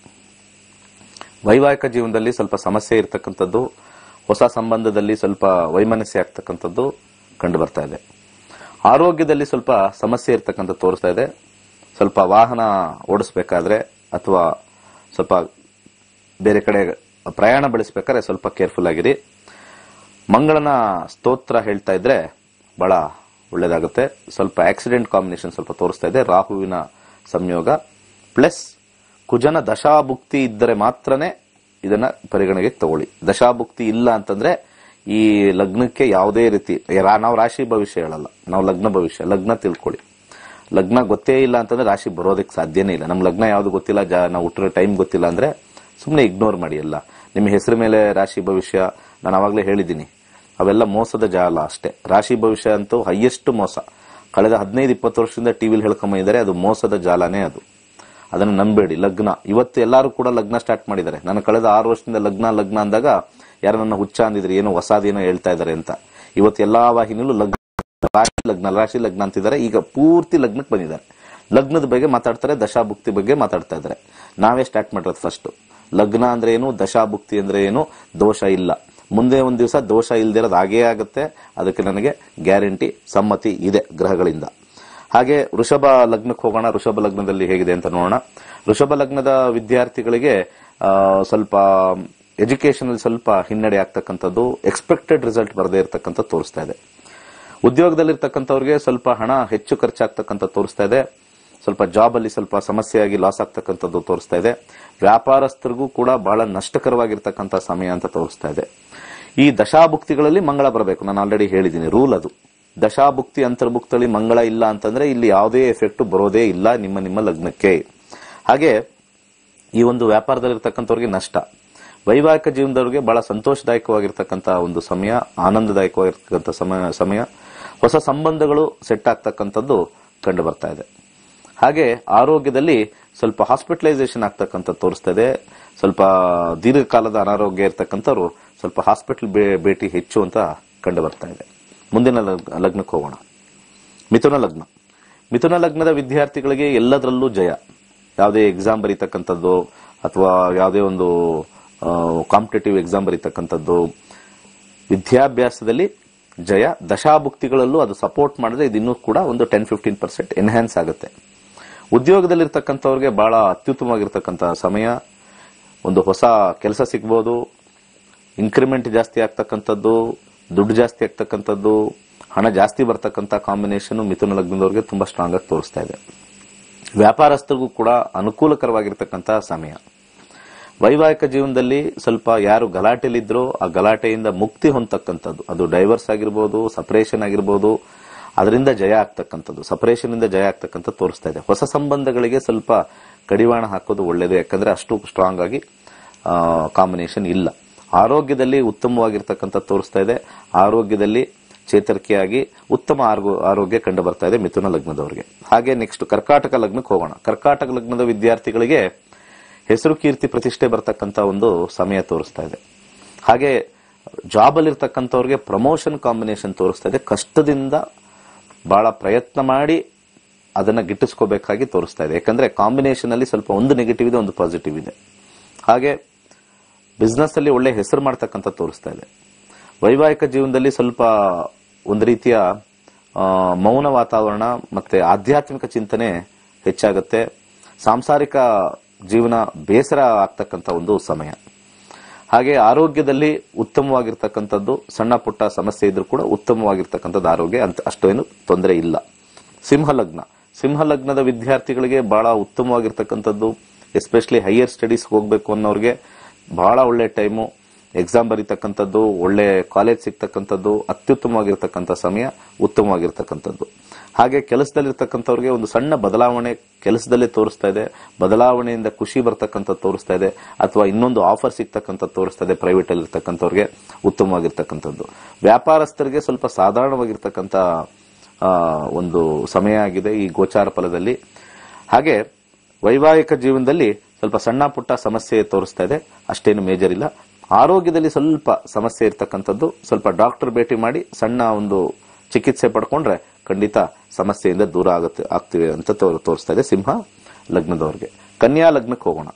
ವೈವಾಹಿಕ ಜೀವನದಲ್ಲಿ ಸ್ವಲ್ಪ ಸಮಸ್ಯೆ ಇರ್ತಕ್ಕಂಥದ್ದು ಹೊಸ ಸಂಬಂಧದಲ್ಲಿ ಸ್ವಲ್ಪ ವೈಮನಸ್ಸೆ ಆಗ್ತಕ್ಕಂಥದ್ದು ಕಂಡು ಬರ್ತಾ ಇದೆ ಆರೋಗ್ಯದಲ್ಲಿ ಸ್ವಲ್ಪ ಸಮಸ್ಯೆ ಇರ್ತಕ್ಕಂಥ ತೋರಿಸ್ತಾ ಇದೆ ಸ್ವಲ್ಪ ವಾಹನ ಓಡಿಸ್ಬೇಕಾದ್ರೆ ಅಥವಾ ಸ್ವಲ್ಪ ಬೇರೆ ಕಡೆ ಪ್ರಯಾಣ ಬೆಳೆಸಬೇಕಾದ್ರೆ ಸ್ವಲ್ಪ ಕೇರ್ಫುಲ್ ಆಗಿರಿ ಮಂಗಳನ ಸ್ತೋತ್ರ ಹೇಳ್ತಾ ಇದ್ರೆ ಬಹಳ ಒಳ್ಳೇದಾಗುತ್ತೆ ಸ್ವಲ್ಪ ಆಕ್ಸಿಡೆಂಟ್ ಕಾಂಬಿನೇಷನ್ ಸ್ವಲ್ಪ ತೋರಿಸ್ತಾ ಇದೆ ರಾಹುವಿನ ಸಂಯೋಗ ಪ್ಲಸ್ ಕುಜನ ದಶಾಭುಕ್ತಿ ಇದ್ದರೆ ಮಾತ್ರನೇ ಇದನ್ನ ಪರಿಗಣನೆಗೆ ತಗೊಳ್ಳಿ ದಶಾಭುಕ್ತಿ ಇಲ್ಲ ಅಂತಂದ್ರೆ ಈ ಲಗ್ನಕ್ಕೆ ಯಾವುದೇ ರೀತಿ ರಾ- ನಾವು ರಾಶಿ ಭವಿಷ್ಯ ಹೇಳಲ್ಲ ನಾವು ಲಗ್ನ ಭವಿಷ್ಯ ಲಗ್ನ ತಿಳ್ಕೊಳ್ಳಿ ಲಗ್ನ ಗೊತ್ತೇ ಇಲ್ಲ ಅಂತಂದ್ರೆ ರಾಶಿ ಬರೋದಕ್ಕೆ ಸಾಧ್ಯನೇ ಇಲ್ಲ ನಮ್ ಲಗ್ನ ಯಾವ್ದು ಗೊತ್ತಿಲ್ಲ ಜಾ- ನಾವು ಹುಟ್ಟಿರೋ ಟೈಮ್ ಗೊತ್ತಿಲ್ಲ ಅಂದ್ರೆ ಸುಮ್ಮನೆ ಇಗ್ನೋರ್ ಮಾಡಿ ಎಲ್ಲ ನಿಮ್ಮ ಹೆಸರು ಮೇಲೆ ರಾಶಿ ಭವಿಷ್ಯ ನಾನು ಅವಾಗಲೇ ಹೇಳಿದ್ದೀನಿ ಅವೆಲ್ಲ ಮೋಸದ ಜಾಲ ಅಷ್ಟೇ ರಾಶಿ ಭವಿಷ್ಯ ಅಂತೂ ಹೈಯೆಸ್ಟ್ ಮೋಸ ಕಳೆದ ಹದಿನೈದು ಇಪ್ಪತ್ತು ವರ್ಷದಿಂದ ಟಿವಿಲಿ ಹೇಳ್ಕೊಂಬಂದಿದ್ದಾರೆ ಅದು ಮೋಸದ ಜಾಲನೇ ಅದು ಅದನ್ನು ನಂಬೇಡಿ ಲಗ್ನ ಇವತ್ತು ಎಲ್ಲರೂ ಕೂಡ ಲಗ್ನ ಸ್ಟಾರ್ಟ್ ಮಾಡಿದ್ದಾರೆ ನಾನು ಕಳೆದ ಆರು ವರ್ಷದಿಂದ ಲಗ್ನ ಲಗ್ನ ಅಂದಾಗ ಯಾರು ನನ್ನ ಹುಚ್ಚ ಅಂದಿದ್ರು ಏನೋ ಹೊಸದೇನೋ ಹೇಳ್ತಾ ಇದ್ದಾರೆ ಅಂತ ಇವತ್ತು ಎಲ್ಲಾ ವಾಹಿನಿಯಲ್ಲೂ ಲಗ್ನ ರಾಶಿ ಲಗ್ನ ರಾಶಿ ಲಗ್ನ ಅಂತಿದ್ದಾರೆ ಈಗ ಪೂರ್ತಿ ಲಗ್ನಕ್ಕೆ ಬಂದಿದ್ದಾರೆ ಲಗ್ನದ ಬಗ್ಗೆ ಮಾತಾಡ್ತಾರೆ ದಶಾಭುಕ್ತಿ ಬಗ್ಗೆ ಮಾತಾಡ್ತಾ ಇದ್ದಾರೆ ನಾವೇ ಸ್ಟಾರ್ಟ್ ಮಾಡಿರೋದು ಫಸ್ಟ್ ಲಗ್ನ ಅಂದ್ರೆ ಏನು ದಶಾಭುಕ್ತಿ ಅಂದ್ರೆ ಏನು ದೋಷ ಇಲ್ಲ ಮುಂದೆ ಒಂದ್ ದಿವಸ ದೋಷ ಇಲ್ದಿರೋದು ಹಾಗೇ ಆಗುತ್ತೆ ಅದಕ್ಕೆ ನನಗೆ ಗ್ಯಾರಂಟಿ ಸಮ್ಮತಿ ಇದೆ ಗ್ರಹಗಳಿಂದ ಹಾಗೆ ವೃಷಭ ಲಗ್ನಕ್ಕೆ ಹೋಗೋಣ ವೃಷಭ ಲಗ್ನದಲ್ಲಿ ಹೇಗಿದೆ ಅಂತ ನೋಡೋಣ ವೃಷಭ ಲಗ್ನದ ವಿದ್ಯಾರ್ಥಿಗಳಿಗೆ ಆ, ಸ್ವಲ್ಪ ಎಜುಕೇಶನ್ ಅಲ್ಲಿ ಸ್ವಲ್ಪ ಹಿನ್ನಡೆ ಆಗ್ತಕ್ಕಂಥದ್ದು ಎಕ್ಸ್ಪೆಕ್ಟೆಡ್ ರಿಸಲ್ಟ್ ಬರದೇ ಇರತಕ್ಕಂಥ ತೋರಿಸ್ತಾ ಇದೆ ಉದ್ಯೋಗದಲ್ಲಿರ್ತಕ್ಕಂಥವ್ರಿಗೆ ಸ್ವಲ್ಪ ಹಣ ಹೆಚ್ಚು ಖರ್ಚಾಗ್ತಕ್ಕಂಥ ತೋರಿಸ್ತಾ ಇದೆ ಸ್ವಲ್ಪ ಜಾಬ್ ಅಲ್ಲಿ ಸ್ವಲ್ಪ ಸಮಸ್ಯೆಯಾಗಿ ಲಾಸ್ ಆಗ್ತಕ್ಕಂಥದ್ದು ತೋರಿಸ್ತಾ ಇದೆ ವ್ಯಾಪಾರಸ್ಥರಿಗೂ ಕೂಡ ಬಹಳ ನಷ್ಟಕರವಾಗಿರ್ತಕ್ಕಂಥ ಸಮಯ ಅಂತ ತೋರಿಸ್ತಾ ಇದೆ ಈ ದಶಾಭುಕ್ತಿಗಳಲ್ಲಿ ಮಂಗಳ ಬರಬೇಕು ನಾನು ಆಲ್ರೆಡಿ ಹೇಳಿದ್ದೀನಿ ರೂಲ್ ಅದು ದಶಾಭುಕ್ತಿ ಅಂತರ್ಭುಕ್ತಳಿ ಮಂಗಳ ಇಲ್ಲ ಅಂತಂದ್ರೆ ಇಲ್ಲಿ ಯಾವುದೇ ಎಫೆಕ್ಟ್ ಬರೋದೇ ಇಲ್ಲ ನಿಮ್ಮ ನಿಮ್ಮ ಲಗ್ನಕ್ಕೆ ಹಾಗೆ ಈ ಒಂದು ವ್ಯಾಪಾರದಲ್ಲಿರ್ತಕ್ಕಂಥವ್ರಿಗೆ ನಷ್ಟ ವೈವಾಹಿಕ ಜೀವನದವ್ರಿಗೆ ಬಹಳ ಸಂತೋಷದಾಯಕವಾಗಿರ್ತಕ್ಕಂಥ ಒಂದು ಸಮಯ ಆನಂದದಾಯಕವಾಗಿರ್ತಕ್ಕಂಥ ಸಮಯ ಸಮಯ ಹೊಸ ಸಂಬಂಧಗಳು ಸೆಟ್ ಆಗ್ತಕ್ಕಂಥದ್ದು ಕಂಡು ಬರ್ತಾ ಇದೆ ಹಾಗೆ ಆರೋಗ್ಯದಲ್ಲಿ ಸ್ವಲ್ಪ ಹಾಸ್ಪಿಟಲೈಸೇಷನ್ ಆಗ್ತಕ್ಕಂಥ ತೋರಿಸ್ತಾ ಇದೆ ಸ್ವಲ್ಪ ದೀರ್ಘಕಾಲದ ಅನಾರೋಗ್ಯ ಇರ್ತಕ್ಕಂಥವ್ರು ಸ್ವಲ್ಪ ಹಾಸ್ಪಿಟಲ್ ಭೇಟಿ ಹೆಚ್ಚು ಅಂತ ಕಂಡು ಬರ್ತಾ ಇದೆ ಮುಂದಿನ ಲಗ್- ಲಗ್ನಕ್ಕೆ ಹೋಗೋಣ ಮಿಥುನ ಲಗ್ನ ಮಿಥುನ ಲಗ್ನದ ವಿದ್ಯಾರ್ಥಿಗಳಿಗೆ ಎಲ್ಲದರಲ್ಲೂ ಜಯ ಯಾವುದೇ ಎಕ್ಸಾಮ್ ಬರೀತಕ್ಕಂಥದ್ದು ಅಥವಾ ಯಾವುದೇ ಒಂದು ಕಾಂಪಿಟೇಟಿವ್ ಎಕ್ಸಾಮ್ ಬರೀತಕ್ಕಂಥದ್ದು ವಿದ್ಯಾಭ್ಯಾಸದಲ್ಲಿ ಜಯ ದಶಾಭುಕ್ತಿಗಳಲ್ಲೂ ಅದು ಸಪೋರ್ಟ್ ಮಾಡಿದ್ರೆ ಇದು ಇನ್ನೂ ಕೂಡ ಒಂದು ಟೆನ್ ಫಿಫ್ಟೀನ್ ಪರ್ಸೆಂಟ್ ಎನ್ಹ್ಯಾನ್ಸ್ ಆಗುತ್ತೆ ಉದ್ಯೋಗದಲ್ಲಿರ್ತಕ್ಕಂಥವ್ರಿಗೆ ಬಹಳ ಅತ್ಯುತ್ತಮವಾಗಿರ್ತಕ್ಕಂಥ ಸಮಯ ಒಂದು ಹೊಸ ಕೆಲಸ ಸಿಗ್ಬೋದು ಇನ್ಕ್ರಿಮೆಂಟ್ ಜಾಸ್ತಿ ಆಗ್ತಕ್ಕಂಥದ್ದು ದುಡ್ಡು ಜಾಸ್ತಿ ಆಗ್ತಕ್ಕಂಥದ್ದು ಹಣ ಜಾಸ್ತಿ ಬರ್ತಕ್ಕಂಥ ಕಾಂಬಿನೇಷನ್ ಮಿಥುನ ಲಗ್ನದವ್ರಿಗೆ ತುಂಬಾ ಸ್ಟ್ರಾಂಗ್ ಆಗಿ ತೋರಿಸ್ತಾ ಇದೆ ವ್ಯಾಪಾರಸ್ಥರಿಗೂ ಕೂಡ ಅನುಕೂಲಕರವಾಗಿರ್ತಕ್ಕಂಥ ಸಮಯ ವೈವಾಹಿಕ ಜೀವನದಲ್ಲಿ ಸ್ವಲ್ಪ ಯಾರು ಗಲಾಟೆಲಿದ್ರೋ ಆ ಗಲಾಟೆಯಿಂದ ಮುಕ್ತಿ ಹೊಂದತಕ್ಕಂಥದ್ದು ಅದು ಡೈವರ್ಸ್ ಆಗಿರ್ಬೋದು ಸಪರೇಷನ್ ಆಗಿರ್ಬೋದು ಅದರಿಂದ ಜಯ ಆಗ್ತಕ್ಕಂಥದ್ದು ಸಪರೇಷನ್ ಇಂದ ಜಯ ಆಗ್ತಕ್ಕಂಥ ತೋರಿಸ್ತಾ ಇದೆ ಹೊಸ ಸಂಬಂಧಗಳಿಗೆ ಸ್ವಲ್ಪ ಕಡಿವಾಣ ಹಾಕೋದು ಒಳ್ಳೇದು ಯಾಕಂದ್ರೆ ಅಷ್ಟು ಸ್ಟ್ರಾಂಗ್ ಆಗಿ ಕಾಂಬಿನೇಷನ್ ಇಲ್ಲ ಆರೋಗ್ಯದಲ್ಲಿ ಉತ್ತಮವಾಗಿರ್ತಕ್ಕಂಥ ತೋರಿಸ್ತಾ ಇದೆ ಆರೋಗ್ಯದಲ್ಲಿ ಚೇತರಿಕೆಯಾಗಿ ಉತ್ತಮ ಆರ್ಗೋ- ಆರೋಗ್ಯ ಕಂಡು ಬರ್ತಾ ಇದೆ ಮಿಥುನ ಲಗ್ನದವರಿಗೆ ಹಾಗೆ ನೆಕ್ಸ್ಟ್ ಕರ್ಕಾಟಕ ಲಗ್ನಕ್ಕೆ ಹೋಗೋಣ ಕರ್ಕಾಟಕ ಲಗ್ನದ ವಿದ್ಯಾರ್ಥಿಗಳಿಗೆ ಹೆಸರು ಕೀರ್ತಿ ಪ್ರತಿಷ್ಠೆ ಬರ್ತಕ್ಕಂಥ ಒಂದು ಸಮಯ ತೋರಿಸ್ತಾ ಇದೆ ಹಾಗೆ ಜಾಬ್ ಅಲ್ಲಿ ಇರ್ತಕ್ಕಂಥವ್ರಿಗೆ ಪ್ರಮೋಷನ್ ಕಾಂಬಿನೇಷನ್ ತೋರಿಸ್ತಾ ಇದೆ ಕಷ್ಟದಿಂದ ಬಹಳ ಪ್ರಯತ್ನ ಮಾಡಿ ಅದನ್ನ ಗಿಟ್ಟಿಸ್ಕೋಬೇಕಾಗಿ ತೋರಿಸ್ತಾ ಇದೆ ಯಾಕಂದ್ರೆ ಕಾಂಬಿನೇಷನ್ ಅಲ್ಲಿ ಸ್ವಲ್ಪ ಒಂದು ನೆಗೆಟಿವ್ ಇದೆ ಒಂದು ಪಾಸಿಟಿವ್ ಇದೆ ಹಾಗೆ ಬಿಸ್ನೆಸ್ ಅಲ್ಲಿ ಒಳ್ಳೆ ಹೆಸರು ಮಾಡ್ತಕ್ಕಂಥ ತೋರಿಸ್ತಾ ಇದೆ ವೈವಾಹಿಕ ಜೀವನದಲ್ಲಿ ಸ್ವಲ್ಪ ಒಂದು ರೀತಿಯ ಆ, ಮೌನ ವಾತಾವರಣ ಮತ್ತೆ ಆಧ್ಯಾತ್ಮಿಕ ಚಿಂತನೆ ಹೆಚ್ಚಾಗುತ್ತೆ ಸಾಂಸಾರಿಕ ಜೀವನ ಬೇಸರ ಆಗ್ತಕ್ಕಂಥ ಒಂದು ಸಮಯ ಹಾಗೆ ಆರೋಗ್ಯದಲ್ಲಿ ಉತ್ತಮವಾಗಿರ್ತಕ್ಕಂಥದ್ದು ಸಣ್ಣ ಪುಟ್ಟ ಸಮಸ್ಯೆ ಇದ್ರೂ ಕೂಡ ಉತ್ತಮವಾಗಿರ್ತಕ್ಕಂಥದ್ದು ಆರೋಗ್ಯ ಅಂತ ಅಷ್ಟೇನು ತೊಂದರೆ ಇಲ್ಲ ಸಿಂಹ ಲಗ್ನ ಸಿಂಹ ಲಗ್ನದ ವಿದ್ಯಾರ್ಥಿಗಳಿಗೆ ಬಹಳ ಉತ್ತಮವಾಗಿರ್ತಕ್ಕಂಥದ್ದು ಎಸ್ಪೆಷಲಿ ಹೈಯರ್ ಸ್ಟಡೀಸ್ ಹೋಗ್ಬೇಕು ಅನ್ನೋರಿಗೆ ಬಹಳ ಒಳ್ಳೆ ಟೈಮು ಎಕ್ಸಾಮ್ ಬರೀತಕ್ಕಂಥದ್ದು ಒಳ್ಳೆ ಕಾಲೇಜ್ ಸಿಗ್ತಕ್ಕಂಥದ್ದು ಅತ್ಯುತ್ತಮವಾಗಿರ್ತಕ್ಕಂಥ ಸಮಯ ಉತ್ತಮವಾಗಿರ್ತಕ್ಕಂಥದ್ದು ಹಾಗೆ ಕೆಲಸದಲ್ಲಿರ್ತಕ್ಕಂಥವ್ರಿಗೆ ಒಂದು ಸಣ್ಣ ಬದಲಾವಣೆ ಕೆಲಸದಲ್ಲೇ ತೋರಿಸ್ತಾ ಇದೆ ಬದಲಾವಣೆಯಿಂದ ಖುಷಿ ಬರ್ತಕ್ಕಂಥ ತೋರಿಸ್ತಾ ಇದೆ ಅಥವಾ ಇನ್ನೊಂದು ಆಫರ್ ಸಿಗ್ತಕ್ಕಂಥ ತೋರಿಸ್ತಾ ಇದೆ ಪ್ರೈವೇಟ್ ಅಲ್ಲಿ ಇರ್ತಕ್ಕಂಥವ್ರಿಗೆ ಉತ್ತಮವಾಗಿರ್ತಕ್ಕಂಥದ್ದು ವ್ಯಾಪಾರಸ್ಥರಿಗೆ ಸ್ವಲ್ಪ ಸಾಧಾರಣವಾಗಿರ್ತಕ್ಕಂಥ ಆ, ಒಂದು ಸಮಯ ಆಗಿದೆ ಈ ಗೋಚಾರ ಫಲದಲ್ಲಿ ಹಾಗೆ ವೈವಾಹಿಕ ಜೀವನದಲ್ಲಿ ಸ್ವಲ್ಪ ಸಣ್ಣ ಪುಟ್ಟ ಸಮಸ್ಯೆ ತೋರಿಸ್ತಾ ಇದೆ ಅಷ್ಟೇನು ಮೇಜರ್ ಇಲ್ಲ ಆರೋಗ್ಯದಲ್ಲಿ ಸ್ವಲ್ಪ ಸಮಸ್ಯೆ ಇರ್ತಕ್ಕಂಥದ್ದು ಸ್ವಲ್ಪ ಡಾಕ್ಟರ್ ಭೇಟಿ ಮಾಡಿ ಸಣ್ಣ ಒಂದು ಚಿಕಿತ್ಸೆ ಪಡ್ಕೊಂಡ್ರೆ ಖಂಡಿತ ಸಮಸ್ಯೆಯಿಂದ ದೂರ ಆಗುತ್ತೆ ಆಗ್ತಿವೆ ಅಂತ ತೋ- ತೋರಿಸ್ತಾ ಇದೆ ಸಿಂಹ ಲಗ್ನದವ್ರಿಗೆ ಕನ್ಯಾ ಲಗ್ನಕ್ಕೆ ಹೋಗೋಣ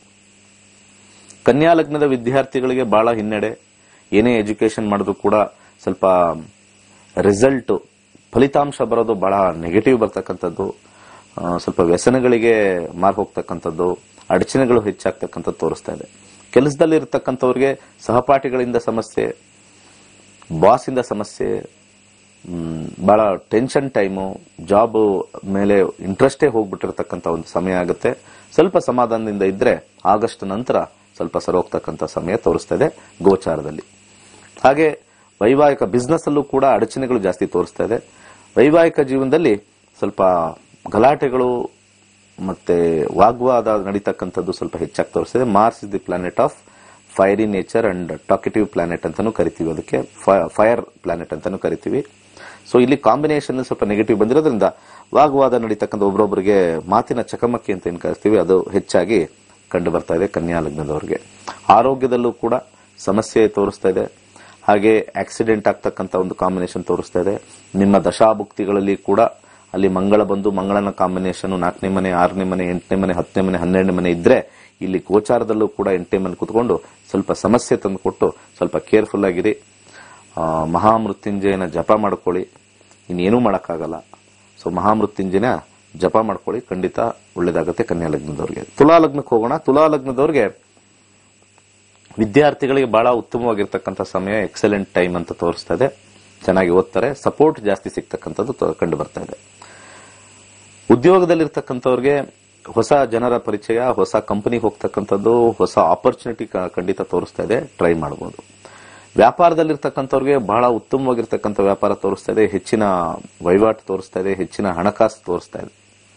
ಕನ್ಯಾ ಲಗ್ನದ ವಿದ್ಯಾರ್ಥಿಗಳಿಗೆ ಬಹಳ ಹಿನ್ನಡೆ ಏನೇ ಎಜುಕೇಶನ್ ಮಾಡಿದ್ರು ಕೂಡ ಸ್ವಲ್ಪ ರಿಸಲ್ಟ್ ಫಲಿತಾಂಶ ಬರೋದು ಬಹಳ ನೆಗೆಟಿವ್ ಬರ್ತಕ್ಕಂಥದ್ದು ಆ, ಸ್ವಲ್ಪ ವ್ಯಸನಗಳಿಗೆ ಮಾರ್ ಹೋಗ್ತಕ್ಕಂಥದ್ದು ಅಡಚಣೆಗಳು ಹೆಚ್ಚಾಗ್ತಕ್ಕಂಥದ್ದು ತೋರಿಸ್ತಾ ಇದೆ ಕೆಲಸದಲ್ಲಿ ಇರತಕ್ಕಂಥವ್ರಿಗೆ ಸಹಪಾಠಿಗಳಿಂದ ಸಮಸ್ಯೆ ಬಾಸ್ ಇಂದ ಸಮಸ್ಯೆ ಮ್, ಬಹಳ ಟೆನ್ಷನ್ ಟೈಮು ಜಾಬ್ ಮೇಲೆ ಇಂಟ್ರೆಸ್ಟೇ ಹೋಗ್ಬಿಟ್ಟಿರ್ತಕ್ಕಂಥ ಒಂದು ಸಮಯ ಆಗುತ್ತೆ ಸ್ವಲ್ಪ ಸಮಾಧಾನದಿಂದ ಇದ್ರೆ ಆಗಸ್ಟ್ ನಂತರ ಸ್ವಲ್ಪ ಸರೋಗ್ತಕ್ಕಂಥ ಸಮಯ ತೋರಿಸ್ತಾ ಇದೆ ಗೋಚಾರದಲ್ಲಿ ಹಾಗೆ ವೈವಾಹಿಕ ಬಿಸ್ನೆಸ್ ಅಲ್ಲೂ ಕೂಡ ಅಡಚಣೆಗಳು ಜಾಸ್ತಿ ತೋರಿಸ್ತಾ ಇದೆ ವೈವಾಹಿಕ ಜೀವನದಲ್ಲಿ ಸ್ವಲ್ಪ ಗಲಾಟೆಗಳು ಮತ್ತೆ ವಾಗ್ವಾದ ನಡೀತಕ್ಕಂಥದ್ದು ಸ್ವಲ್ಪ ಹೆಚ್ಚಾಗಿ ತೋರಿಸ್ತಿದೆ Mars is the planet of fiery nature and talkative planet ಅಂತಾನೂ ಕರಿತೀವಿ ಅದಕ್ಕೆ ಫೈರ್ ಪ್ಲಾನೆಟ್ ಅಂತಾನೂ ಕರಿತೀವಿ ಸೊ ಇಲ್ಲಿ ಕಾಂಬಿನೇಷನ್ ಸ್ವಲ್ಪ ನೆಗೆಟಿವ್ ಬಂದಿರೋದ್ರಿಂದ ವಾಗ್ವಾದ ನಡೀತಕ್ಕಂಥ ಒಬ್ರೊಬ್ಬರಿಗೆ ಮಾತಿನ ಚಕಮಕಿ ಅಂತ ಏನ್ ಕರಿತೀವಿ ಅದು ಹೆಚ್ಚಾಗಿ ಕಂಡು ಬರ್ತಾ ಇದೆ ಕನ್ಯಾ ಲಗ್ನದವರಿಗೆ ಆರೋಗ್ಯದಲ್ಲೂ ಕೂಡ ಸಮಸ್ಯೆ ತೋರಿಸ್ತಾ ಇದೆ ಹಾಗೆ ಆಕ್ಸಿಡೆಂಟ್ ಆಗ್ತಕ್ಕಂಥ ಒಂದು ಕಾಂಬಿನೇಷನ್ ತೋರಿಸ್ತಾ ಇದೆ ನಿಮ್ಮ ದಶಾಭುಕ್ತಿಗಳಲ್ಲಿ ಕೂಡ ಅಲ್ಲಿ ಮಂಗಳ ಬಂದು ಮಂಗಳನ ಕಾಂಬಿನೇಷನ್ ನಾಲ್ಕನೇ ಮನೆ ಆರನೇ ಮನೆ ಎಂಟನೇ ಮನೆ ಹತ್ತನೇ ಮನೆ ಹನ್ನೆರಡನೇ ಮನೆ ಇದ್ರೆ ಇಲ್ಲಿ ಗೋಚಾರದಲ್ಲೂ ಕೂಡ ಎಂಟನೇ ಮನೆ ಕುತ್ಕೊಂಡು ಸ್ವಲ್ಪ ಸಮಸ್ಯೆ ತಂದುಕೊಟ್ಟು ಸ್ವಲ್ಪ ಕೇರ್ಫುಲ್ ಆಗಿರಿ ಆ, ಮಹಾಮೃತ್ಯುಂಜಯನ ಜಪ ಮಾಡ್ಕೊಳ್ಳಿ ಇನ್ನೇನೂ ಮಾಡೋಕ್ಕಾಗಲ್ಲ ಸೊ ಮಹಾಮೃತ್ಯುಂಜಯನ ಜಪ ಮಾಡ್ಕೊಳ್ಳಿ ಖಂಡಿತ ಒಳ್ಳೇದಾಗುತ್ತೆ ಕನ್ಯಾ ಲಗ್ನದವ್ರಿಗೆ ತುಲಾ ಲಗ್ನಕ್ಕೆ ಹೋಗೋಣ ತುಲಾ ಲಗ್ನದವ್ರಿಗೆ ವಿದ್ಯಾರ್ಥಿಗಳಿಗೆ ಬಹಳ ಉತ್ತಮವಾಗಿರ್ತಕ್ಕಂಥ ಸಮಯ ಎಕ್ಸಲೆಂಟ್ ಟೈಮ್ ಅಂತ ತೋರಿಸ್ತಾ ಇದೆ ಚೆನ್ನಾಗಿ ಓದ್ತಾರೆ ಸಪೋರ್ಟ್ ಜಾಸ್ತಿ ಸಿಗ್ತಕ್ಕಂಥದ್ದು ತೋ- ಕಂಡು ಬರ್ತಾ ಇದೆ ಉದ್ಯೋಗದಲ್ಲಿರ್ತಕ್ಕಂಥವ್ರಿಗೆ ಹೊಸ ಜನರ ಪರಿಚಯ ಹೊಸ ಕಂಪನಿಗೆ ಹೋಗ್ತಕ್ಕಂಥದ್ದು ಹೊಸ ಆಪರ್ಚುನಿಟಿ ಖಂಡಿತ ತೋರಿಸ್ತಾ ಇದೆ ಟ್ರೈ ಮಾಡಬಹುದು ವ್ಯಾಪಾರದಲ್ಲಿರ್ತಕ್ಕಂಥವ್ರಿಗೆ ಬಹಳ ಉತ್ತಮವಾಗಿರ್ತಕ್ಕಂಥ ವ್ಯಾಪಾರ ತೋರಿಸ್ತಾ ಇದೆ ಹೆಚ್ಚಿನ ವಹಿವಾಟು ತೋರಿಸ್ತಾ ಇದೆ ಹೆಚ್ಚಿನ ಹಣಕಾಸು ತೋರಿಸ್ತಾ ಇದೆ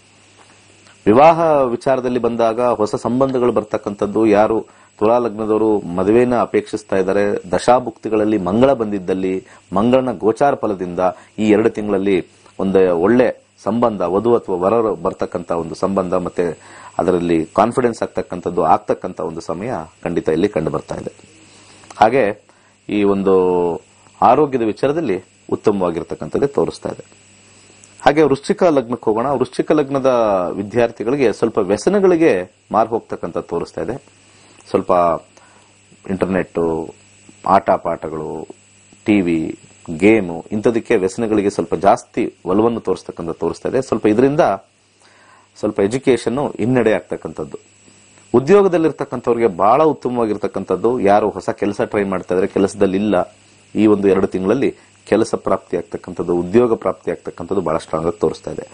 ವಿವಾಹ ವಿಚಾರದಲ್ಲಿ ಬಂದಾಗ ಹೊಸ ಸಂಬಂಧಗಳು ಬರ್ತಕ್ಕಂಥದ್ದು ಯಾರು ತುಲಾ ಲಗ್ನದವರು ಮದುವೆನ ಅಪೇಕ್ಷಿಸ್ತಾ ಇದ್ದಾರೆ ದಶಾಭುಕ್ತಿಗಳಲ್ಲಿ ಮಂಗಳ ಬಂದಿದ್ದಲ್ಲಿ ಮಂಗಳನ ಗೋಚಾರ ಫಲದಿಂದ ಈ ಎರಡು ತಿಂಗಳಲ್ಲಿ ಒಂದು ಒಳ್ಳೆ ಸಂಬಂಧ ವಧು ಅಥವಾ ವರರು ಬರ್ತಕ್ಕಂಥ ಒಂದು ಸಂಬಂಧ ಮತ್ತೆ ಅದರಲ್ಲಿ ಕಾನ್ಫಿಡೆನ್ಸ್ ಆಗ್ತಕ್ಕಂಥದ್ದು ಆಗ್ತಕ್ಕಂಥ ಒಂದು ಸಮಯ ಖಂಡಿತ ಇಲ್ಲಿ ಕಂಡು ಬರ್ತಾ ಇದೆ ಹಾಗೆ ಈ ಒಂದು ಆರೋಗ್ಯದ ವಿಚಾರದಲ್ಲಿ ಉತ್ತಮವಾಗಿರ್ತಕ್ಕಂಥದ್ದೇ ತೋರಿಸ್ತಾ ಇದೆ ಹಾಗೆ ವೃಶ್ಚಿಕ ಲಗ್ನಕ್ಕೆ ಹೋಗೋಣ ವೃಶ್ಚಿಕ ಲಗ್ನದ ವಿದ್ಯಾರ್ಥಿಗಳಿಗೆ ಸ್ವಲ್ಪ ವ್ಯಸನಗಳಿಗೆ ಮಾರು ಹೋಗ್ತಕ್ಕಂಥ ತೋರಿಸ್ತಾ ಇದೆ ಸ್ವಲ್ಪ ಇಂಟರ್ನೆಟ್ ಆಟ ಪಾಠಗಳು ಟಿವಿ ಗೇಮು ಇಂಥದಕ್ಕೆ ವ್ಯಸನಗಳಿಗೆ ಸ್ವಲ್ಪ ಜಾಸ್ತಿ ಒಲವನ್ನು ತೋರಿಸ್ತಕ್ಕಂಥ ತೋರಿಸ್ತಾ ಇದೆ ಸ್ವಲ್ಪ ಇದರಿಂದ ಸ್ವಲ್ಪ ಎಜುಕೇಶನ್ ಹಿನ್ನಡೆ ಆಗ್ತಕ್ಕಂಥದ್ದು ಉದ್ಯೋಗದಲ್ಲಿರ್ತಕ್ಕಂಥವ್ರಿಗೆ ಬಹಳ ಉತ್ತಮವಾಗಿರ್ತಕ್ಕಂಥದ್ದು ಯಾರು ಹೊಸ ಕೆಲಸ ಟ್ರೈ ಮಾಡ್ತಾ ಇದ್ರೆ ಕೆಲಸದಲ್ಲಿ ಇಲ್ಲ ಈ ಒಂದು ಎರಡು ತಿಂಗಳಲ್ಲಿ ಕೆಲಸ ಪ್ರಾಪ್ತಿ ಆಗ್ತಕ್ಕಂಥದ್ದು ಉದ್ಯೋಗ ಪ್ರಾಪ್ತಿ ಆಗ್ತಕ್ಕಂಥದ್ದು ಬಹಳ ಸ್ಟ್ರಾಂಗ್ ಆಗಿ ತೋರಿಸ್ತಾ ಇದೆ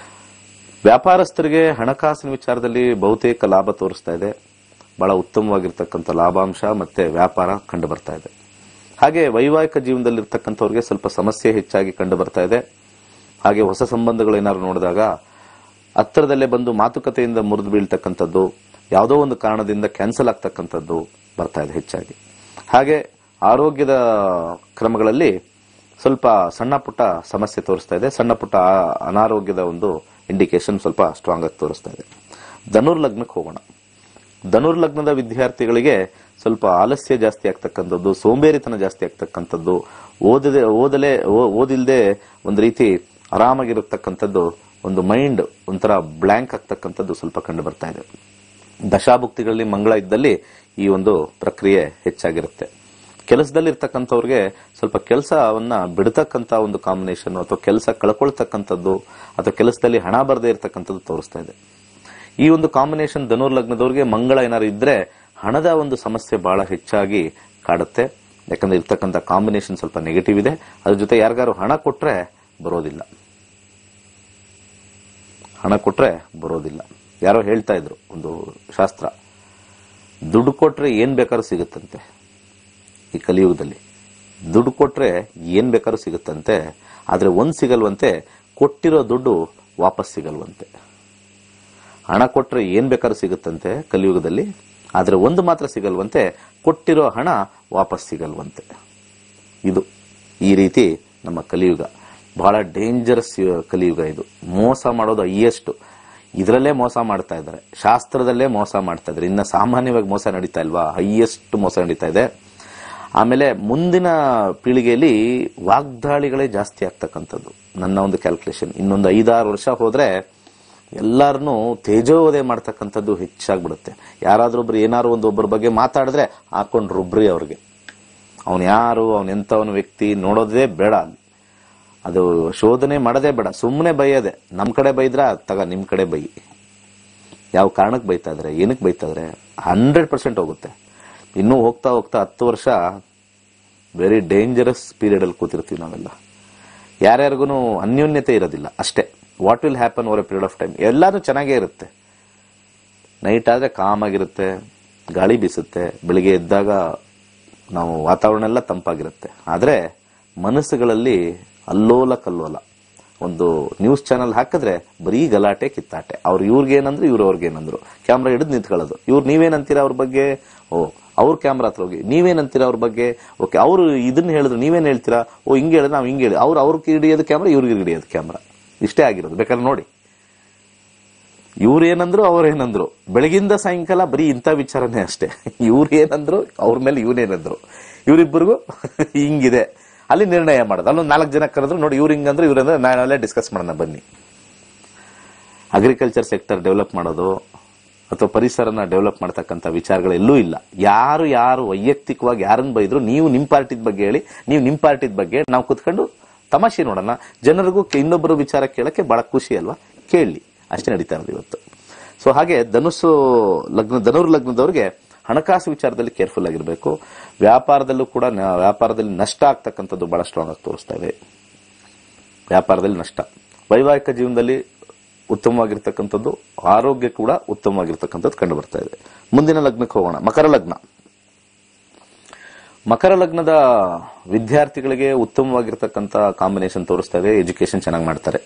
ವ್ಯಾಪಾರಸ್ಥರಿಗೆ ಹಣಕಾಸಿನ ವಿಚಾರದಲ್ಲಿ ಬಹುತೇಕ ಲಾಭ ತೋರಿಸ್ತಾ ಇದೆ ಬಹಳ ಉತ್ತಮವಾಗಿರ್ತಕ್ಕಂಥ ಲಾಭಾಂಶ ಮತ್ತೆ ವ್ಯಾಪಾರ ಕಂಡು ಬರ್ತಾ ಇದೆ ಹಾಗೆ ವೈವಾಹಿಕ ಜೀವನದಲ್ಲಿರ್ತಕ್ಕಂಥವ್ರಿಗೆ ಸ್ವಲ್ಪ ಸಮಸ್ಯೆ ಹೆಚ್ಚಾಗಿ ಕಂಡು ಬರ್ತಾ ಇದೆ ಹಾಗೆ ಹೊಸ ಸಂಬಂಧಗಳು ಏನಾದ್ರು ನೋಡಿದಾಗ ಹತ್ತಿರದಲ್ಲೇ ಬಂದು ಮಾತುಕತೆಯಿಂದ ಮುರಿದು ಬೀಳ್ತಕ್ಕಂಥದ್ದು ಯಾವುದೋ ಒಂದು ಕಾರಣದಿಂದ ಕ್ಯಾನ್ಸಲ್ ಆಗ್ತಕ್ಕಂಥದ್ದು ಬರ್ತಾ ಇದೆ ಹೆಚ್ಚಾಗಿ ಹಾಗೆ ಆರೋಗ್ಯದ ಕ್ರಮಗಳಲ್ಲಿ ಸ್ವಲ್ಪ ಸಣ್ಣ ಪುಟ್ಟ ಸಮಸ್ಯೆ ತೋರಿಸ್ತಾ ಇದೆ ಸಣ್ಣ ಪುಟ್ಟ ಆ- ಅನಾರೋಗ್ಯದ ಒಂದು ಇಂಡಿಕೇಶನ್ ಸ್ವಲ್ಪ ಸ್ಟ್ರಾಂಗ್ ಆಗಿ ತೋರಿಸ್ತಾ ಇದೆ ಧನುರ್ ಲಗ್ನಕ್ಕೆ ಹೋಗೋಣ ಧನುರ್ ಲಗ್ನದ ವಿದ್ಯಾರ್ಥಿಗಳಿಗೆ ಸ್ವಲ್ಪ ಆಲಸ್ಯ ಜಾಸ್ತಿ ಆಗ್ತಕ್ಕಂಥದ್ದು ಸೋಂಬೇರಿತನ ಜಾಸ್ತಿ ಆಗ್ತಕ್ಕಂಥದ್ದು ಓದದೆ ಓದಲೆ ಓ- ಓದಿಲ್ದೆ ಒಂದು ರೀತಿ ಆರಾಮಾಗಿರತಕ್ಕಂಥದ್ದು ಒಂದು ಮೈಂಡ್ ಒಂಥರ ಬ್ಲ್ಯಾಂಕ್ ಆಗ್ತಕ್ಕಂಥದ್ದು ಸ್ವಲ್ಪ ಕಂಡು ಬರ್ತಾ ಇದೆ ದಶಾಭುಕ್ತಿಗಳಲ್ಲಿ ಮಂಗಳ ಇದ್ದಲ್ಲಿ ಈ ಒಂದು ಪ್ರಕ್ರಿಯೆ ಹೆಚ್ಚಾಗಿರುತ್ತೆ ಕೆಲಸದಲ್ಲಿ ಇರ್ತಕ್ಕಂಥವ್ರಿಗೆ ಸ್ವಲ್ಪ ಕೆಲಸವನ್ನ ಬಿಡತಕ್ಕಂತ ಒಂದು ಕಾಂಬಿನೇಷನ್ ಅಥವಾ ಕೆಲಸ ಕಳ್ಕೊಳ್ತಕ್ಕಂಥದ್ದು ಅಥವಾ ಕೆಲಸದಲ್ಲಿ ಹಣ ಬರದೇ ಇರತಕ್ಕಂಥದ್ದು ತೋರಿಸ್ತಾ ಇದೆ ಈ ಒಂದು ಕಾಂಬಿನೇಷನ್ ಧನುರ್ ಲಗ್ನದವ್ರಿಗೆ ಮಂಗಳ ಏನಾದ್ರು ಇದ್ರೆ ಹಣದ ಒಂದು ಸಮಸ್ಯೆ ಬಹಳ ಹೆಚ್ಚಾಗಿ ಕಾಡುತ್ತೆ ಯಾಕಂದ್ರೆ ಇರ್ತಕ್ಕಂಥ ಕಾಂಬಿನೇಷನ್ ಸ್ವಲ್ಪ ನೆಗೆಟಿವ್ ಇದೆ ಅದ್ರ ಜೊತೆ ಯಾರಿಗಾರು ಹಣ ಕೊಟ್ರೆ ಬರೋದಿಲ್ಲ ಹಣ ಕೊಟ್ರೆ ಬರೋದಿಲ್ಲ ಯಾರೋ ಹೇಳ್ತಾ ಇದ್ರು ಒಂದು ಶಾಸ್ತ್ರ ದುಡ್ಡು ಕೊಟ್ರೆ ಏನ್ ಬೇಕಾದ್ರೂ ಸಿಗುತ್ತಂತೆ ಈ ಕಲಿಯುಗದಲ್ಲಿ ದುಡ್ಡು ಕೊಟ್ರೆ ಏನ್ ಬೇಕಾದ್ರೂ ಸಿಗುತ್ತಂತೆ ಆದ್ರೆ ಒಂದ್ ಸಿಗಲ್ವಂತೆ ಕೊಟ್ಟಿರೋ ದುಡ್ಡು ವಾಪಸ್ ಸಿಗಲ್ವಂತೆ ಹಣ ಕೊಟ್ರೆ ಏನ್ ಬೇಕಾದ್ರೂ ಸಿಗುತ್ತಂತೆ ಕಲಿಯುಗದಲ್ಲಿ ಆದ್ರೆ ಒಂದು ಮಾತ್ರ ಸಿಗಲ್ವಂತೆ ಕೊಟ್ಟಿರೋ ಹಣ ವಾಪಸ್ ಸಿಗಲ್ವಂತೆ ಇದು ಈ ರೀತಿ ನಮ್ಮ ಕಲಿಯುಗ ಬಹಳ ಡೇಂಜರಸ್ ಕಲಿಯುಗ ಇದು ಮೋಸ ಮಾಡೋದು ಹೈಯೆಸ್ಟ್ ಇದರಲ್ಲೇ ಮೋಸ ಮಾಡ್ತಾ ಇದ್ದಾರೆ ಶಾಸ್ತ್ರದಲ್ಲೇ ಮೋಸ ಮಾಡ್ತಾ ಇದ್ದಾರೆ ಇನ್ನ ಸಾಮಾನ್ಯವಾಗಿ ಮೋಸ ನಡೀತಾ ಇಲ್ವಾ ಹೈಯೆಸ್ಟ್ ಮೋಸ ನಡೀತಾ ಇದೆ ಆಮೇಲೆ ಮುಂದಿನ ಪೀಳಿಗೆಯಲ್ಲಿ ವಾಗ್ದಾಳಿಗಳೇ ಜಾಸ್ತಿ ಆಗ್ತಕ್ಕಂಥದ್ದು ನನ್ನ ಒಂದು ಕ್ಯಾಲ್ಕುಲೇಷನ್ ಇನ್ನೊಂದು ಐದಾರು ವರ್ಷ ಹೋದ್ರೆ ಎಲ್ಲಾರನು ತೇಜೋವಧೆ ಮಾಡ್ತಕ್ಕಂಥದ್ದು ಹೆಚ್ಚಾಗ್ಬಿಡುತ್ತೆ ಯಾರಾದ್ರೂ ಒಬ್ರು ಏನಾದ್ರು ಒಂದು ಒಬ್ಬರ ಬಗ್ಗೆ ಮಾತಾಡಿದ್ರೆ ಹಾಕೊಂಡ್ ರುಬ್ರಿ ಅವ್ರಿಗೆ ಅವನು ಯಾರು ಅವನ್ ಎಂಥವನ ವ್ಯಕ್ತಿ ನೋಡೋದೇ ಬೇಡ ಅಲ್ಲಿ ಅದು ಶೋಧನೆ ಮಾಡೋದೇ ಬೇಡ ಸುಮ್ಮನೆ ಬೈಯೋದೆ ನಮ್ ಕಡೆ ಬೈದ್ರ ತಗ ನಿಮ್ ಕಡೆ ಬೈ ಯಾವ ಕಾರಣಕ್ಕೆ ಬೈತಾ ಇದ್ರೆ ಏನಕ್ಕೆ ಬೈತಾ ಇದ್ರೆ ಹಂಡ್ರೆಡ್ ಪರ್ಸೆಂಟ್ ಹೋಗುತ್ತೆ ಇನ್ನೂ ಹೋಗ್ತಾ ಹೋಗ್ತಾ ಹತ್ತು ವರ್ಷ ವೆರಿ ಡೇಂಜರಸ್ ಪೀರಿಯಡ್ ಅಲ್ಲಿ ಕೂತಿರ್ತೀವಿ ನಾವೆಲ್ಲ ಯಾರ್ಯಾರಿಗೂ ಅನ್ಯೋನ್ಯತೆ ಇರೋದಿಲ್ಲ ಅಷ್ಟೇ what will happen over a period of time ಎಲ್ಲಾನು ಚೆನ್ನಾಗೇ ಇರುತ್ತೆ ನೈಟ್ ಆದ್ರೆ ಕಾಮ್ ಆಗಿರುತ್ತೆ ಗಾಳಿ ಬೀಸುತ್ತೆ ಬೆಳಿಗ್ಗೆ ಎದ್ದಾಗ ನಾವು ವಾತಾವರಣ ಎಲ್ಲ ತಂಪಾಗಿರುತ್ತೆ ಆದ್ರೆ ಮನಸ್ಸುಗಳಲ್ಲಿ ಅಲ್ಲೋಲ ಕಲ್ಲೋಲ ಒಂದು ನ್ಯೂಸ್ ಚಾನೆಲ್ ಹಾಕಿದ್ರೆ ಬರೀ ಗಲಾಟೆ ಕಿತ್ತಾಟೆ ಅವ್ರು ಇವ್ರಿಗೇನಂದ್ರು ಇವ್ರು ಅವ್ರಿಗೇನಂದ್ರು ಕ್ಯಾಮ್ರಾ ಹಿಡಿದು ನಿಂತ್ಕೊಳ್ಳೋದು ಇವ್ರು ನೀವೇನಂತೀರಾ ಅವ್ರ ಬಗ್ಗೆ ಓ ಅವ್ರ ಕ್ಯಾಮ್ರಾ ಹತ್ರ ಹೋಗಿ ನೀವೇನಂತೀರಾ ಅವ್ರ ಬಗ್ಗೆ ಓಕೆ ಅವರು ಇದನ್ನ ಹೇಳಿದ್ರು ನೀವೇನ್ ಹೇಳ್ತೀರಾ ಓ ಹಿಂಗೆ ಹೇಳಿದ್ರೆ ನಾವು ಹಿಂಗೆ ಹೇಳಿ ಅವ್ರು ಅವ್ರಿಗೆ ಹಿಡಿಯೋದು ಕ್ಯಾಮ್ರಾ ಇವ್ರಿಗೆ ಹಿಡಿಯೋದು ಕ್ಯಾಮ್ರಾ ಇಷ್ಟೇ ಆಗಿರೋದು ಬೇಕಾದ್ರೆ ನೋಡಿ ಇವ್ರು ಏನಂದ್ರು ಅವ್ರು ಏನಂದ್ರು ಬೆಳಗಿಂದ ಸಾಯಂಕಾಲ ಬರೀ ಇಂಥ ವಿಚಾರನೇ ಅಷ್ಟೇ ಇವ್ರು ಏನಂದ್ರು ಅವ್ರ ಮೇಲೆ ಇವನೇನಂದ್ರು ಇವರಿಬ್ಬರಿಗೂ ಹಿಂಗಿದೆ ಅಲ್ಲಿ ನಿರ್ಣಯ ಮಾಡೋದು ಅಲ್ಲೊಂದು ನಾಲ್ಕು ಜನ ಕರೆದ್ರು ನೋಡಿ ಇವ್ರು ಹಿಂಗಂದ್ರೆ ಇವ್ರಂದ್ರೆ ನಾಳೆ ಡಿಸ್ಕಸ್ ಮಾಡೋಣ ಬನ್ನಿ ಅಗ್ರಿಕಲ್ಚರ್ ಸೆಕ್ಟರ್ ಡೆವಲಪ್ ಮಾಡೋದು ಅಥವಾ ಪರಿಸರನ ಡೆವಲಪ್ ಮಾಡ್ತಕ್ಕಂಥ ವಿಚಾರಗಳೆಲ್ಲೂ ಇಲ್ಲ ಯಾರು ಯಾರು ವೈಯಕ್ತಿಕವಾಗಿ ಯಾರನ್ನ ಬೈದ್ರು ನೀವು ನಿಮ್ ಪಾರ್ಟಿದ ಬಗ್ಗೆ ಹೇಳಿ ನೀವು ನಿಮ್ ಪಾರ್ಟಿದ ಬಗ್ಗೆ ನಾವು ಕುತ್ಕೊಂಡು ತಮಾಷೆ ನೋಡೋಣ ಜನರಿಗೂ ಕೆ- ಇನ್ನೊಬ್ಬರು ವಿಚಾರ ಕೇಳಕ್ಕೆ ಬಹಳ ಖುಷಿ ಅಲ್ವಾ ಕೇಳಿ ಅಷ್ಟೇ ನಡೀತಾ ಇರೋದು ಇವತ್ತು ಸೊ ಹಾಗೆ ಧನುಸ್ಸು ಲಗ್ನ ಧನುರ್ ಲಗ್ನದವ್ರಿಗೆ ಹಣಕಾಸು ವಿಚಾರದಲ್ಲಿ ಕೇರ್ಫುಲ್ ಆಗಿರಬೇಕು ವ್ಯಾಪಾರದಲ್ಲೂ ಕೂಡ ನ- ವ್ಯಾಪಾರದಲ್ಲಿ ನಷ್ಟ ಆಗ್ತಕ್ಕಂಥದ್ದು ಬಹಳ ಸ್ಟ್ರಾಂಗ್ ಆಗಿ ತೋರಿಸ್ತಾ ಇದೆ ವ್ಯಾಪಾರದಲ್ಲಿ ನಷ್ಟ ವೈವಾಹಿಕ ಜೀವನದಲ್ಲಿ ಉತ್ತಮವಾಗಿರ್ತಕ್ಕಂಥದ್ದು ಆರೋಗ್ಯ ಕೂಡ ಉತ್ತಮವಾಗಿರ್ತಕ್ಕಂಥದ್ದು ಕಂಡು ಬರ್ತಾ ಇದೆ ಮುಂದಿನ ಲಗ್ನಕ್ಕೆ ಹೋಗೋಣ ಮಕರ ಲಗ್ನ ಮಕರ ಲಗ್ನದ ವಿದ್ಯಾರ್ಥಿಗಳಿಗೆ ಉತ್ತಮವಾಗಿರ್ತಕ್ಕಂಥ ಕಾಂಬಿನೇಷನ್ ತೋರಿಸ್ತಾ ಇದೆ ಎಜುಕೇಶನ್ ಚೆನ್ನಾಗಿ ಮಾಡ್ತಾರೆ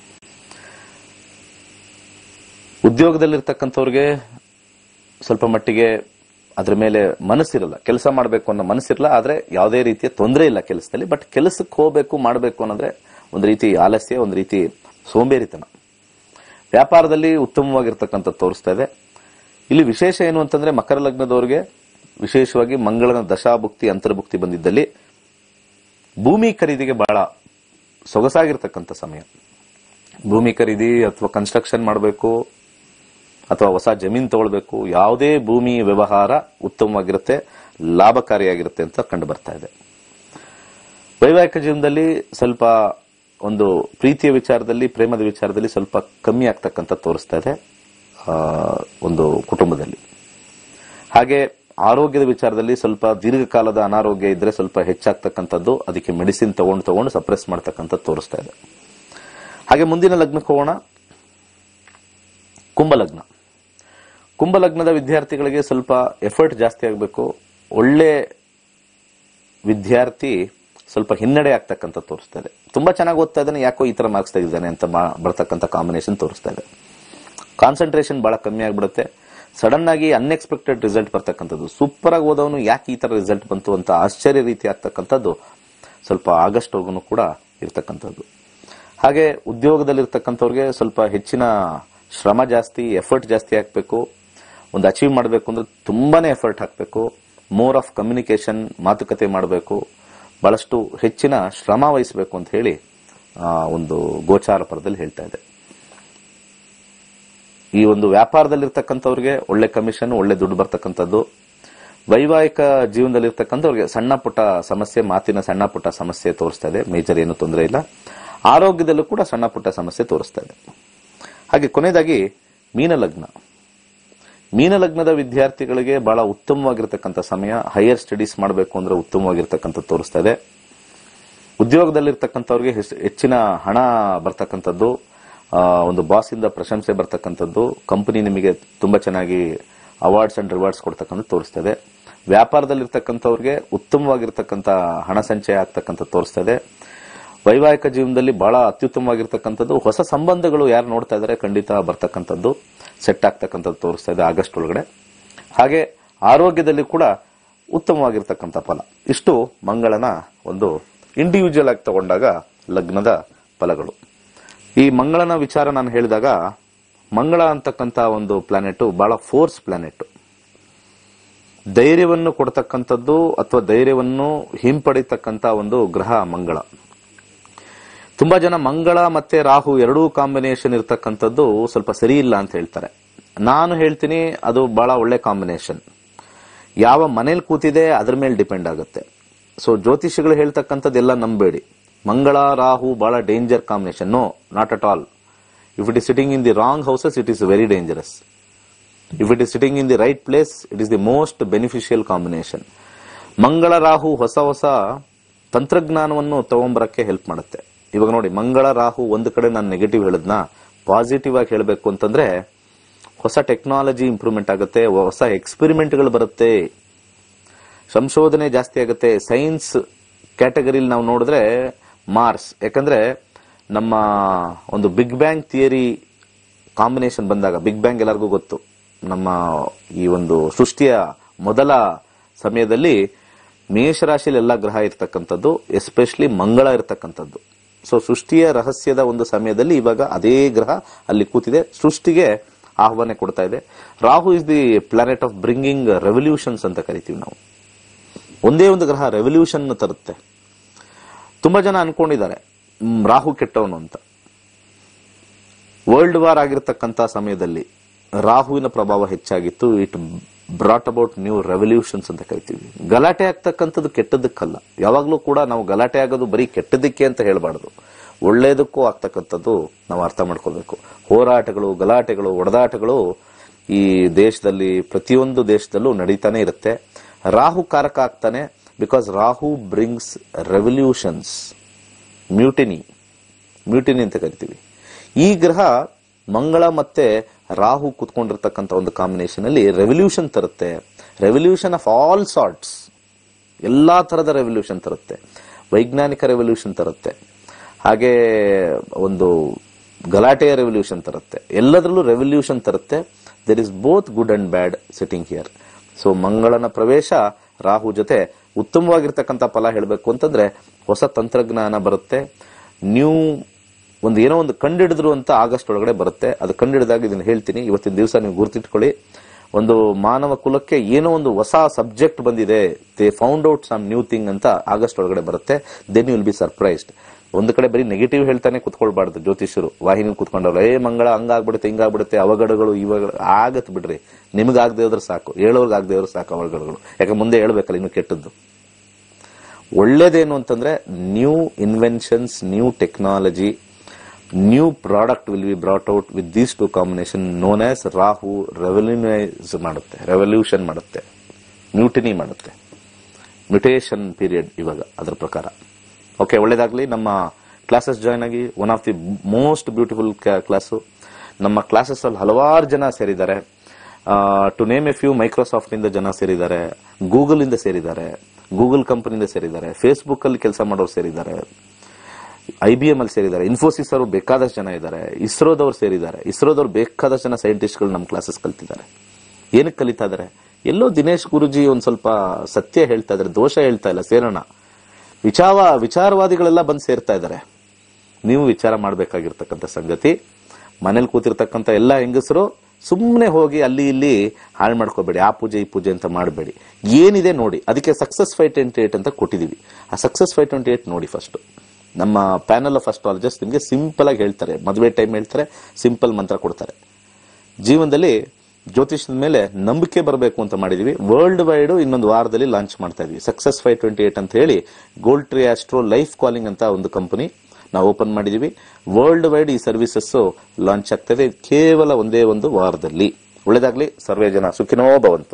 ಉದ್ಯೋಗದಲ್ಲಿರ್ತಕ್ಕಂಥವ್ರಿಗೆ ಸ್ವಲ್ಪ ಮಟ್ಟಿಗೆ ಅದ್ರ ಮೇಲೆ ಮನಸ್ಸಿರಲ್ಲ ಕೆಲಸ ಮಾಡಬೇಕು ಅನ್ನೋ ಮನಸ್ಸಿರಲ್ಲ ಆದ್ರೆ ಯಾವುದೇ ರೀತಿಯ ತೊಂದರೆ ಇಲ್ಲ ಕೆಲಸದಲ್ಲಿ ಬಟ್ ಕೆಲಸಕ್ಕೆ ಹೋಗಬೇಕು ಮಾಡಬೇಕು ಅನ್ನೋದ್ರೆ ಒಂದು ರೀತಿ ಆಲಸ್ಯ ಒಂದು ರೀತಿ ಸೋಂಬೇರಿತನ ವ್ಯಾಪಾರದಲ್ಲಿ ಉತ್ತಮವಾಗಿರ್ತಕ್ಕಂಥ ತೋರಿಸ್ತಾ ಇದೆ ಇಲ್ಲಿ ವಿಶೇಷ ಏನು ಅಂತಂದ್ರೆ ಮಕರ ಲಗ್ನದವ್ರಿಗೆ ವಿಶೇಷವಾಗಿ ಮಂಗಳನ ದಶಾಭುಕ್ತಿ ಅಂತರ್ಭುಕ್ತಿ ಬಂದಿದ್ದಲ್ಲಿ ಭೂಮಿ ಖರೀದಿಗೆ ಬಹಳ ಸೊಗಸಾಗಿರ್ತಕ್ಕಂಥ ಸಮಯ ಭೂಮಿ ಖರೀದಿ ಅಥವಾ ಕನ್ಸ್ಟ್ರಕ್ಷನ್ ಮಾಡಬೇಕು ಅಥವಾ ಹೊಸ ಜಮೀನು ತಗೊಳ್ಬೇಕು ಯಾವುದೇ ಭೂಮಿ ವ್ಯವಹಾರ ಉತ್ತಮವಾಗಿರುತ್ತೆ ಲಾಭಕಾರಿಯಾಗಿರುತ್ತೆ ಅಂತ ಕಂಡು ಬರ್ತಾ ಇದೆ ವೈವಾಹಿಕ ಜೀವನದಲ್ಲಿ ಸ್ವಲ್ಪ ಒಂದು ಪ್ರೀತಿಯ ವಿಚಾರದಲ್ಲಿ ಪ್ರೇಮದ ವಿಚಾರದಲ್ಲಿ ಸ್ವಲ್ಪ ಕಮ್ಮಿ ಆಗ್ತಕ್ಕಂಥ ತೋರಿಸ್ತಾ ಇದೆ ಆ, ಒಂದು ಕುಟುಂಬದಲ್ಲಿ ಹಾಗೆ ಆರೋಗ್ಯದ ವಿಚಾರದಲ್ಲಿ ಸ್ವಲ್ಪ ದೀರ್ಘಕಾಲದ ಅನಾರೋಗ್ಯ ಇದ್ರೆ ಸ್ವಲ್ಪ ಹೆಚ್ಚಾಗ್ತಕ್ಕಂಥದ್ದು ಅದಕ್ಕೆ ಮೆಡಿಸಿನ್ ತಗೊಂಡು ತಗೊಂಡು ಸಪ್ರೆಸ್ ಮಾಡ್ತಕ್ಕಂಥದ್ದು ತೋರಿಸ್ತಾ ಇದೆ ಹಾಗೆ ಮುಂದಿನ ಲಗ್ನಕ್ಕೆ ಹೋಗೋಣ ಕುಂಭಲಗ್ನ ಕುಂಭಲಗ್ನದ ವಿದ್ಯಾರ್ಥಿಗಳಿಗೆ ಸ್ವಲ್ಪ ಎಫರ್ಟ್ ಜಾಸ್ತಿ ಆಗಬೇಕು ಒಳ್ಳೆ ವಿದ್ಯಾರ್ಥಿ ಸ್ವಲ್ಪ ಹಿನ್ನಡೆ ಆಗ್ತಕ್ಕಂಥ ತೋರಿಸ್ತಾ ಇದೆ ತುಂಬಾ ಚೆನ್ನಾಗಿ ಓದ್ತಾ ಇದ್ದಾನೆ ಯಾಕೋ ಈ ತರ ಮಾರ್ಕ್ಸ್ ತೆಗೆದಿದ್ದಾನೆ ಅಂತ ಮಾ- ಬರ್ತಕ್ಕಂಥ ಕಾಂಬಿನೇಷನ್ ತೋರಿಸ್ತಾ ಇದೆ ಕಾನ್ಸಂಟ್ರೇಷನ್ ಬಹಳ ಕಮ್ಮಿ ಆಗ್ಬಿಡುತ್ತೆ ಸಡನ್ ಆಗಿ ಅನ್ಎಕ್ಸ್ಪೆಕ್ಟೆಡ್ ರಿಸಲ್ಟ್ ಬರ್ತಕ್ಕಂಥದ್ದು ಸೂಪರ್ ಆಗಿ ಓದವನು ಯಾಕೆ ಈ ತರ ರಿಸಲ್ಟ್ ಬಂತು ಅಂತ ಆಶ್ಚರ್ಯ ರೀತಿ ಆಗ್ತಕ್ಕಂಥದ್ದು ಸ್ವಲ್ಪ ಆಗಸ್ಟ್ ವರ್ಗುನು ಕೂಡ ಇರ್ತಕ್ಕಂಥದ್ದು ಹಾಗೆ ಉದ್ಯೋಗದಲ್ಲಿರ್ತಕ್ಕಂಥವ್ರಿಗೆ ಸ್ವಲ್ಪ ಹೆಚ್ಚಿನ ಶ್ರಮ ಜಾಸ್ತಿ ಎಫರ್ಟ್ ಜಾಸ್ತಿ ಹಾಕಬೇಕು ಒಂದು ಅಚೀವ್ ಮಾಡಬೇಕು ಅಂದ್ರೆ ತುಂಬಾನೇ ಎಫರ್ಟ್ ಹಾಕಬೇಕು ಮೋರ್ ಆಫ್ ಕಮ್ಯುನಿಕೇಶನ್ ಮಾತುಕತೆ ಮಾಡಬೇಕು ಬಹಳಷ್ಟು ಹೆಚ್ಚಿನ ಶ್ರಮ ವಹಿಸಬೇಕು ಅಂತ ಹೇಳಿ ಆ, ಒಂದು ಗೋಚಾರ ಪರದಲ್ಲಿ ಹೇಳ್ತಾ ಇದೆ ಈ ಒಂದು ವ್ಯಾಪಾರದಲ್ಲಿರ್ತಕ್ಕಂಥವ್ರಿಗೆ ಒಳ್ಳೆ ಕಮಿಷನ್ ಒಳ್ಳೆ ದುಡ್ಡು ಬರ್ತಕ್ಕಂಥದ್ದು ವೈವಾಹಿಕ ಜೀವನದಲ್ಲಿರ್ತಕ್ಕಂಥವ್ರಿಗೆ ಸಣ್ಣ ಪುಟ್ಟ ಸಮಸ್ಯೆ ಮಾತಿನ ಸಣ್ಣ ಪುಟ್ಟ ಸಮಸ್ಯೆ ತೋರಿಸ್ತಾ ಇದೆ ಮೇಜರ್ ಏನು ತೊಂದರೆ ಇಲ್ಲ ಆರೋಗ್ಯದಲ್ಲೂ ಕೂಡ ಸಣ್ಣ ಪುಟ್ಟ ಸಮಸ್ಯೆ ತೋರಿಸ್ತಾ ಇದೆ ಹಾಗೆ ಕೊನೆಯದಾಗಿ ಮೀನಲಗ್ನ ಮೀನಲಗ್ನದ ವಿದ್ಯಾರ್ಥಿಗಳಿಗೆ ಬಹಳ ಉತ್ತಮವಾಗಿರ್ತಕ್ಕಂಥ ಸಮಯ ಹೈಯರ್ ಸ್ಟಡೀಸ್ ಮಾಡಬೇಕು ಅಂದ್ರೆ ಉತ್ತಮವಾಗಿರ್ತಕ್ಕಂಥ ತೋರಿಸ್ತಾ ಇದೆ ಉದ್ಯೋಗದಲ್ಲಿರ್ತಕ್ಕಂಥವ್ರಿಗೆ ಹೆಚ್- ಹೆಚ್ಚಿನ ಹಣ ಬರ್ತಕ್ಕಂಥದ್ದು ಆ, ಒಂದು ಬಾಸ್ ಇಂದ ಪ್ರಶಂಸೆ ಬರ್ತಕ್ಕಂಥದ್ದು ಕಂಪನಿ ನಿಮಗೆ ತುಂಬಾ ಚೆನ್ನಾಗಿ ಅವಾರ್ಡ್ಸ್ ಅಂಡ್ ರಿವಾರ್ಡ್ಸ್ ಕೊಡ್ತಕ್ಕಂಥ ತೋರಿಸ್ತಾ ಇದೆ ವ್ಯಾಪಾರದಲ್ಲಿರ್ತಕ್ಕಂಥವ್ರಿಗೆ ಉತ್ತಮವಾಗಿರ್ತಕ್ಕಂಥ ಹಣ ಸಂಚಯ ಆಗ್ತಕ್ಕಂಥ ತೋರಿಸ್ತಾ ಇದೆ ವೈವಾಹಿಕ ಜೀವನದಲ್ಲಿ ಬಹಳ ಅತ್ಯುತ್ತಮವಾಗಿರ್ತಕ್ಕಂಥದ್ದು ಹೊಸ ಸಂಬಂಧಗಳು ಯಾರು ನೋಡ್ತಾ ಇದ್ದಾರೆ ಖಂಡಿತ ಬರ್ತಕ್ಕಂಥದ್ದು ಸೆಟ್ ಆಗ್ತಕ್ಕಂಥದ್ದು ತೋರಿಸ್ತಾ ಇದೆ ಆಗಸ್ಟ್ ಒಳಗಡೆ ಹಾಗೆ ಆರೋಗ್ಯದಲ್ಲಿ ಕೂಡ ಉತ್ತಮವಾಗಿರ್ತಕ್ಕಂಥ ಫಲ ಇಷ್ಟು ಮಂಗಳನ ಒಂದು ಇಂಡಿವಿಜುವಲ್ ಆಗಿ ತಗೊಂಡಾಗ ಲಗ್ನದ ಫಲಗಳು ಈ ಮಂಗಳನ ವಿಚಾರ ನಾನು ಹೇಳಿದಾಗ ಮಂಗಳ ಅಂತಕ್ಕಂಥ ಒಂದು ಪ್ಲಾನೆಟ್ ಬಹಳ ಫೋರ್ಸ್ ಪ್ಲಾನೆಟ್ ಧೈರ್ಯವನ್ನು ಕೊಡ್ತಕ್ಕಂಥದ್ದು ಅಥವಾ ಧೈರ್ಯವನ್ನು ಹಿಂಪಡಿತಕ್ಕಂಥ ಒಂದು ಗ್ರಹ ಮಂಗಳ ತುಂಬಾ ಜನ ಮಂಗಳ ಮತ್ತೆ ರಾಹು ಎರಡೂ ಕಾಂಬಿನೇಷನ್ ಇರ್ತಕ್ಕಂಥದ್ದು ಸ್ವಲ್ಪ ಸರಿ ಇಲ್ಲ ಅಂತ ಹೇಳ್ತಾರೆ ನಾನು ಹೇಳ್ತೀನಿ ಅದು ಬಹಳ ಒಳ್ಳೆ ಕಾಂಬಿನೇಷನ್ ಯಾವ ಮನೇಲಿ ಕೂತಿದೆ ಅದ್ರ ಮೇಲೆ ಡಿಪೆಂಡ್ ಆಗುತ್ತೆ ಸೊ ಜ್ಯೋತಿಷಿಗಳು ಹೇಳ್ತಕ್ಕಂಥದ್ದೆಲ್ಲ ನಂಬೇಡಿ ಮಂಗಳ ರಾಹು ಬಹಳ danger combination no not at all if it is sitting in the wrong houses it is very dangerous if it is sitting in the right place it is the most beneficial combination Mangala Rahu ಹೊಸ ಹೊಸ ತಂತ್ರಜ್ಞಾನವನ್ನು ತಗೊಂಬರಕ್ಕೆ help ಮಾಡುತ್ತೆ ಇವಾಗ ನೋಡಿ ಮಂಗಳ ರಾಹು ಒಂದು ಕಡೆ ನಾನು ನೆಗೆಟಿವ್ ಹೇಳದ್ನ ಪಾಸಿಟಿವ್ ಆಗಿ ಹೇಳಬೇಕು ಅಂತಂದ್ರೆ ಹೊಸ ಟೆಕ್ನಾಲಜಿ ಇಂಪ್ರೂವ್ಮೆಂಟ್ ಆಗುತ್ತೆ ಹೊಸ ಎಕ್ಸ್ಪೆರಿಮೆಂಟ್ಗಳು ಬರುತ್ತೆ ಸಂಶೋಧನೆ ಜಾಸ್ತಿ ಆಗುತ್ತೆ ಸೈನ್ಸ್ ಕ್ಯಾಟಗರಿಲಿ ನಾವು ನೋಡಿದ್ರೆ ಮಾರ್ಸ್ ಯಾಕಂದ್ರೆ ನಮ್ಮ ಒಂದು ಬಿಗ್ ಬ್ಯಾಂಗ್ ಥಿಯರಿ ಕಾಂಬಿನೇಷನ್ ಬಂದಾಗ ಬಿಗ್ ಬ್ಯಾಂಗ್ ಎಲ್ಲರಿಗೂ ಗೊತ್ತು ನಮ್ಮ ಈ ಒಂದು ಸೃಷ್ಟಿಯ ಮೊದಲ ಸಮಯದಲ್ಲಿ ಮೇಷರಾಶಿಯಲ್ಲಿ ಎಲ್ಲ ಗ್ರಹ ಇರ್ತಕ್ಕಂಥದ್ದು ಎಸ್ಪೆಷಲಿ ಮಂಗಳ ಇರ್ತಕ್ಕಂಥದ್ದು ಸೊ ಸೃಷ್ಟಿಯ ರಹಸ್ಯದ ಒಂದು ಸಮಯದಲ್ಲಿ ಇವಾಗ ಅದೇ ಗ್ರಹ ಅಲ್ಲಿ ಕೂತಿದೆ ಸೃಷ್ಟಿಗೆ ಆಹ್ವಾನ ಕೊಡ್ತಾ ಇದೆ Rahu is the planet of bringing revolutions ಅಂತ ಕರಿತೀವಿ ನಾವು ಒಂದೇ ಒಂದು ಗ್ರಹ ರೆವಲ್ಯೂಷನ್ ತರುತ್ತೆ ತುಂಬಾ ಜನ ಅನ್ಕೊಂಡಿದ್ದಾರೆ ಮ್, ರಾಹು ಕೆಟ್ಟವನು ಅಂತ ವರ್ಲ್ಡ್ ವಾರ್ ಆಗಿರ್ತಕ್ಕಂಥ ಸಮಯದಲ್ಲಿ ರಾಹುವಿನ ಪ್ರಭಾವ ಹೆಚ್ಚಾಗಿತ್ತು it brought about new revolutions ಅಂತ ಕರಿತೀವಿ ಗಲಾಟೆ ಆಗ್ತಕ್ಕಂಥದ್ದು ಕೆಟ್ಟದಕ್ಕಲ್ಲ ಯಾವಾಗ್ಲೂ ಕೂಡ ನಾವು ಗಲಾಟೆ ಆಗೋದು ಬರೀ ಕೆಟ್ಟದಕ್ಕೆ ಅಂತ ಹೇಳಬಾರ್ದು ಒಳ್ಳೇದಕ್ಕೂ ಆಗ್ತಕ್ಕಂಥದ್ದು ನಾವು ಅರ್ಥ ಮಾಡ್ಕೋಬೇಕು ಹೋರಾಟಗಳು ಗಲಾಟೆಗಳು ಒಡೆದಾಟಗಳು ಈ ದೇಶದಲ್ಲಿ ಪ್ರತಿಯೊಂದು ದೇಶದಲ್ಲೂ ನಡೀತಾನೆ ಇರುತ್ತೆ ರಾಹು ಕಾರಕ ಆಗ್ತಾನೆ because Rahu brings revolutions mutiny mutiny ಅಂತ ಕರಿತೀವಿ ಈ ಗ್ರಹ ಮಂಗಳ ಮತ್ತೆ ರಾಹು ಕುತ್ಕೊಂಡಿರ್ತಕ್ಕಂಥ ಒಂದು ಕಾಂಬಿನೇಷನ್ ಅಲ್ಲಿ ರೆವಲ್ಯೂಷನ್ ತರುತ್ತೆ ರೆವಲ್ಯೂಷನ್ ಆಫ್ ಆಲ್ ಸಾರ್ಟ್ಸ್ ಎಲ್ಲಾ ತರದ ರೆವಲ್ಯೂಷನ್ ತರುತ್ತೆ ವೈಜ್ಞಾನಿಕ ರೆವಲ್ಯೂಷನ್ ತರುತ್ತೆ ಹಾಗೆ ಒಂದು ಗಲಾಟೆಯ ರೆವಲ್ಯೂಷನ್ ತರುತ್ತೆ ಎಲ್ಲದರಲ್ಲೂ ರೆವಲ್ಯೂಷನ್ ತರುತ್ತೆ there is both good and bad sitting here so ಮಂಗಳನ ಪ್ರವೇಶ ರಾಹು ಜೊತೆ ಉತ್ತಮವಾಗಿರ್ತಕ್ಕಂಥ ಫಲ ಹೇಳಬೇಕು ಅಂತಂದ್ರೆ ಹೊಸ ತಂತ್ರಜ್ಞಾನ ಬರುತ್ತೆ ನ್ಯೂ ಒಂದು ಏನೋ ಒಂದು ಕಂಡಿಡಿದ್ರು ಅಂತ ಆಗಸ್ಟ್ ಒಳಗಡೆ ಬರುತ್ತೆ ಅದು ಕಂಡಿಡಿದಾಗ ಇದನ್ನ ಹೇಳ್ತೀನಿ ಇವತ್ತಿನ ದಿವಸ ನೀವು ಗುರ್ತಿಟ್ಕೊಳ್ಳಿ ಒಂದು ಮಾನವ ಕುಲಕ್ಕೆ ಏನೋ ಒಂದು ಹೊಸ ಸಬ್ಜೆಕ್ಟ್ ಬಂದಿದೆ they found out some new thing ಅಂತ ಆಗಸ್ಟ್ ಒಳಗಡೆ ಬರುತ್ತೆ then you will be surprised ಒಂದು ಕಡೆ ಬರೀ ನೆಗೆಟಿವ್ ಹೇಳ್ತಾನೆ ಕುತ್ಕೊಳ್ಬಾರ್ದು ಜ್ಯೋತಿಷರು ವಾಹಿನಿ ಕುತ್ಕೊಂಡವ್ರು ಏ ಮಂಗಳ ಹಂಗಾಗ್ಬಿಡುತ್ತೆ ಹಿಂಗಾಗ್ಬಿಡುತ್ತೆ ಅವಘಡಗಳು ಇವಾಗ ಆಗತ್ ಬಿಡ್ರಿ ನಿಮ್ಗಾಗದೆ ಹೋದ್ರೆ ಸಾಕು ಹೇಳೋರ್ಗೆ ಆಗದೆ ಹೋದ್ರೆ ಸಾಕು ಅವಘಡಗಳು ಯಾಕೆ ಮುಂದೆ ಹೇಳ್ಬೇಕಲ್ಲ ಇನ್ನು ಕೆಟ್ಟದ್ದು ಒಳ್ಳೇದೇನು ಅಂತಂದ್ರೆ new inventions new technology new product will be brought out with these two combination known as Rahu revolutionise ಮಾಡುತ್ತೆ ರೆವಲ್ಯೂಷನ್ ಮಾಡುತ್ತೆ ಮ್ಯೂಟಿನಿ ಮಾಡುತ್ತೆ ಮ್ಯುಟೇಷನ್ ಪೀರಿಯಡ್ ಇವಾಗ ಅದರ ಪ್ರಕಾರ ಓಕೆ ಒಳ್ಳೇದಾಗ್ಲಿ ನಮ್ಮ ಕ್ಲಾಸಸ್ ಜಾಯ್ನ್ ಆಗಿ one of the most beautiful class ನಮ್ಮ ಕ್ಲಾಸಸ್ ಅಲ್ಲಿ ಹಲವಾರು ಜನ ಸೇರಿದ್ದಾರೆ to name a few Microsoft ಇಂದ ಜನ ಸೇರಿದ್ದಾರೆ ಗೂಗಲ್ ಇಂದ ಸೇರಿದ್ದಾರೆ ಗೂಗಲ್ ಕಂಪನಿಯಿಂದ ಸೇರಿದ್ದಾರೆ ಫೇಸ್ಬುಕ್ ಅಲ್ಲಿ ಕೆಲಸ ಮಾಡೋರು ಸೇರಿದ್ದಾರೆ ಐ ಬಿ ಎಂ ಅಲ್ಲಿ ಸೇರಿದ್ದಾರೆ ಇನ್ಫೋಸಿಸ್ ಅವರು ಬೇಕಾದಷ್ಟು ಜನ ಇದ್ದಾರೆ ಇಸ್ರೋದವ್ರು ಸೇರಿದ್ದಾರೆ ಇಸ್ರೋದವ್ರು ಬೇಕಾದಷ್ಟು ಜನ ಸೈಂಟಿಸ್ಟ್ಗಳು ನಮ್ಮ ಕ್ಲಾಸಸ್ ಕಲ್ತಿದ್ದಾರೆ ಏನಕ್ಕೆ ಕಲಿತಾ ಇದಾರೆ ಎಲ್ಲೋ ದಿನೇಶ್ ಗುರುಜಿ ಒಂದ್ ಸ್ವಲ್ಪ ಸತ್ಯ ಹೇಳ್ತಾ ಇದಾರೆ ದೋಷ ಹೇಳ್ತಾ ಇಲ್ಲ ಸೇರೋಣ ವಿಚಾರ ವಿಚಾರವಾದಿಗಳೆಲ್ಲ ಬಂದು ಸೇರ್ತಾ ಇದ್ದಾರೆ ನೀವು ವಿಚಾರ ಮಾಡಬೇಕಾಗಿರ್ತಕ್ಕಂಥ ಸಂಗತಿ ಮನೇಲಿ ಕೂತಿರ್ತಕ್ಕಂಥ ಎಲ್ಲ ಹೆಂಗಸರು ಸುಮ್ಮನೆ ಹೋಗಿ ಅಲ್ಲಿ ಇಲ್ಲಿ ಹಾಳು ಮಾಡ್ಕೋಬೇಡಿ ಆ ಪೂಜೆ ಈ ಪೂಜೆ ಅಂತ ಮಾಡಬೇಡಿ ಏನಿದೆ ನೋಡಿ ಅದಕ್ಕೆ ಸಕ್ಸಸ್ ಫೈವ್ ಟ್ವೆಂಟಿ ಏಟ್ ಅಂತ ಕೊಟ್ಟಿದೀವಿ ಆ ಸಕ್ಸಸ್ ಫೈವ್ ಟ್ವೆಂಟಿ ಏಟ್ ನೋಡಿ ಫಸ್ಟ್ ನಮ್ಮ ಪ್ಯಾನಲ್ ಆಫ್ ಅಸ್ಟ್ರಾಲಜರ್ಸ್ ನಿಮಗೆ ಸಿಂಪಲ್ ಆಗಿ ಹೇಳ್ತಾರೆ ಮದುವೆ ಟೈಮ್ ಹೇಳ್ತಾರೆ ಸಿಂಪಲ್ ಮಂತ್ರ ಕೊಡ್ತಾರೆ ಜೀವನದಲ್ಲಿ ಜ್ಯೋತಿಷದ ಮೇಲೆ ನಂಬಿಕೆ ಬರಬೇಕು ಅಂತ ಮಾಡಿದೀವಿ ವರ್ಲ್ಡ್ ವೈಡ್ ಇನ್ನೊಂದು ವಾರದಲ್ಲಿ ಲಾಂಚ್ ಮಾಡ್ತಾ ಇದೀವಿ ಸಕ್ಸಸ್ ಫೈವ್ ಟ್ವೆಂಟಿ ಏಟ್ ಅಂತ ಹೇಳಿ gold tree astro life calling ಅಂತ ಒಂದು ಕಂಪನಿ ನಾವು ಓಪನ್ ಮಾಡಿದೀವಿ ವರ್ಲ್ಡ್ ವೈಡ್ ಈ ಸರ್ವಿಸಸ್ ಲಾಂಚ್ ಆಗ್ತದೆ ಕೇವಲ ಒಂದೇ ಒಂದು ವಾರದಲ್ಲಿ ಒಳ್ಳೇದಾಗ್ಲಿ ಸರ್ವೇ ಜನ ಸುಖಿನೋ ಭವಂತು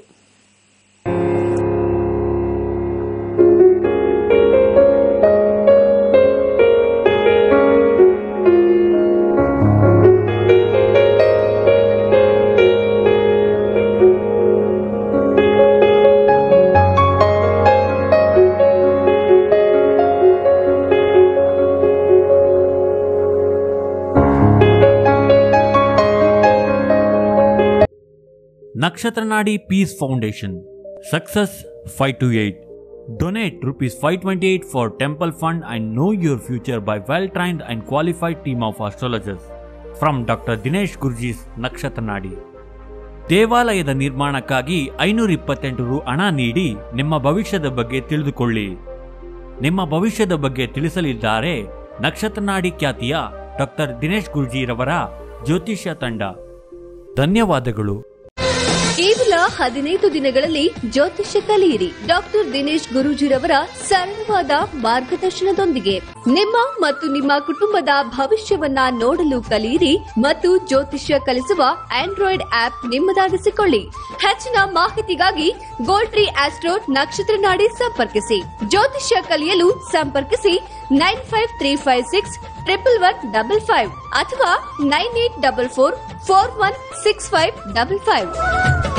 Nakshatranadi Peace Foundation. Success 528. Donate rupees 528 for temple fund and know your future by well-trained and qualified team of astrologers. From Dr. Dinesh Gurji's Nakshatranadi. ದೇವಾಲಯದ ನಿರ್ಮಾಣಕ್ಕಾಗಿ ಐನೂರ ಇಪ್ಪತ್ತೆಂಟು ರು ಹಣ ನೀಡಿ ನಿಮ್ಮ ಭವಿಷ್ಯದ ಬಗ್ಗೆ ತಿಳಿದುಕೊಳ್ಳಿ ನಿಮ್ಮ ಭವಿಷ್ಯದ ಬಗ್ಗೆ ತಿಳಿಸಲಿದ್ದಾರೆ ನಕ್ಷತ್ರನಾಡಿ ಖ್ಯಾತಿಯ ಡಾಕ್ಟರ್ ದಿನೇಶ್ ಗುರ್ಜಿರವರ ಜ್ಯೋತಿಷ್ಯ ತಂಡ ಧನ್ಯವಾದಗಳು ಕೇವಲ ಹದಿನೈದು ದಿನಗಳಲ್ಲಿ ಜ್ಯೋತಿಷ್ಯ ಕಲಿಯಿರಿ ಡಾಕ್ಟರ್ ದಿನೇಶ್ ಗುರೂಜಿರವರ ಸರಳವಾದ ಮಾರ್ಗದರ್ಶನದೊಂದಿಗೆ ನಿಮ್ಮ ಮತ್ತು ನಿಮ್ಮ ಕುಟುಂಬದ ಭವಿಷ್ಯವನ್ನ ನೋಡಲು ಕಲಿಯಿರಿ ಮತ್ತು ಜ್ಯೋತಿಷ್ಯ ಕಲಿಸುವ ಆಂಡ್ರಾಯ್ಡ್ ಆಪ್ ನಿಮ್ಮದಾಗಿಸಿಕೊಳ್ಳಿ ಹೆಚ್ಚಿನ ಮಾಹಿತಿಗಾಗಿ ಗೋಲ್ಡ್ ಟ್ರೀ ಆಸ್ಟ್ರೋ ನಕ್ಷತ್ರ ನಾಡಿ ಸಂಪರ್ಕಿಸಿ ಜ್ಯೋತಿಷ್ಯ ಕಲಿಯಲು ಸಂಪರ್ಕಿಸಿ nine five three five six triple one double five ಅಥವಾ nine eight double four four one six five double five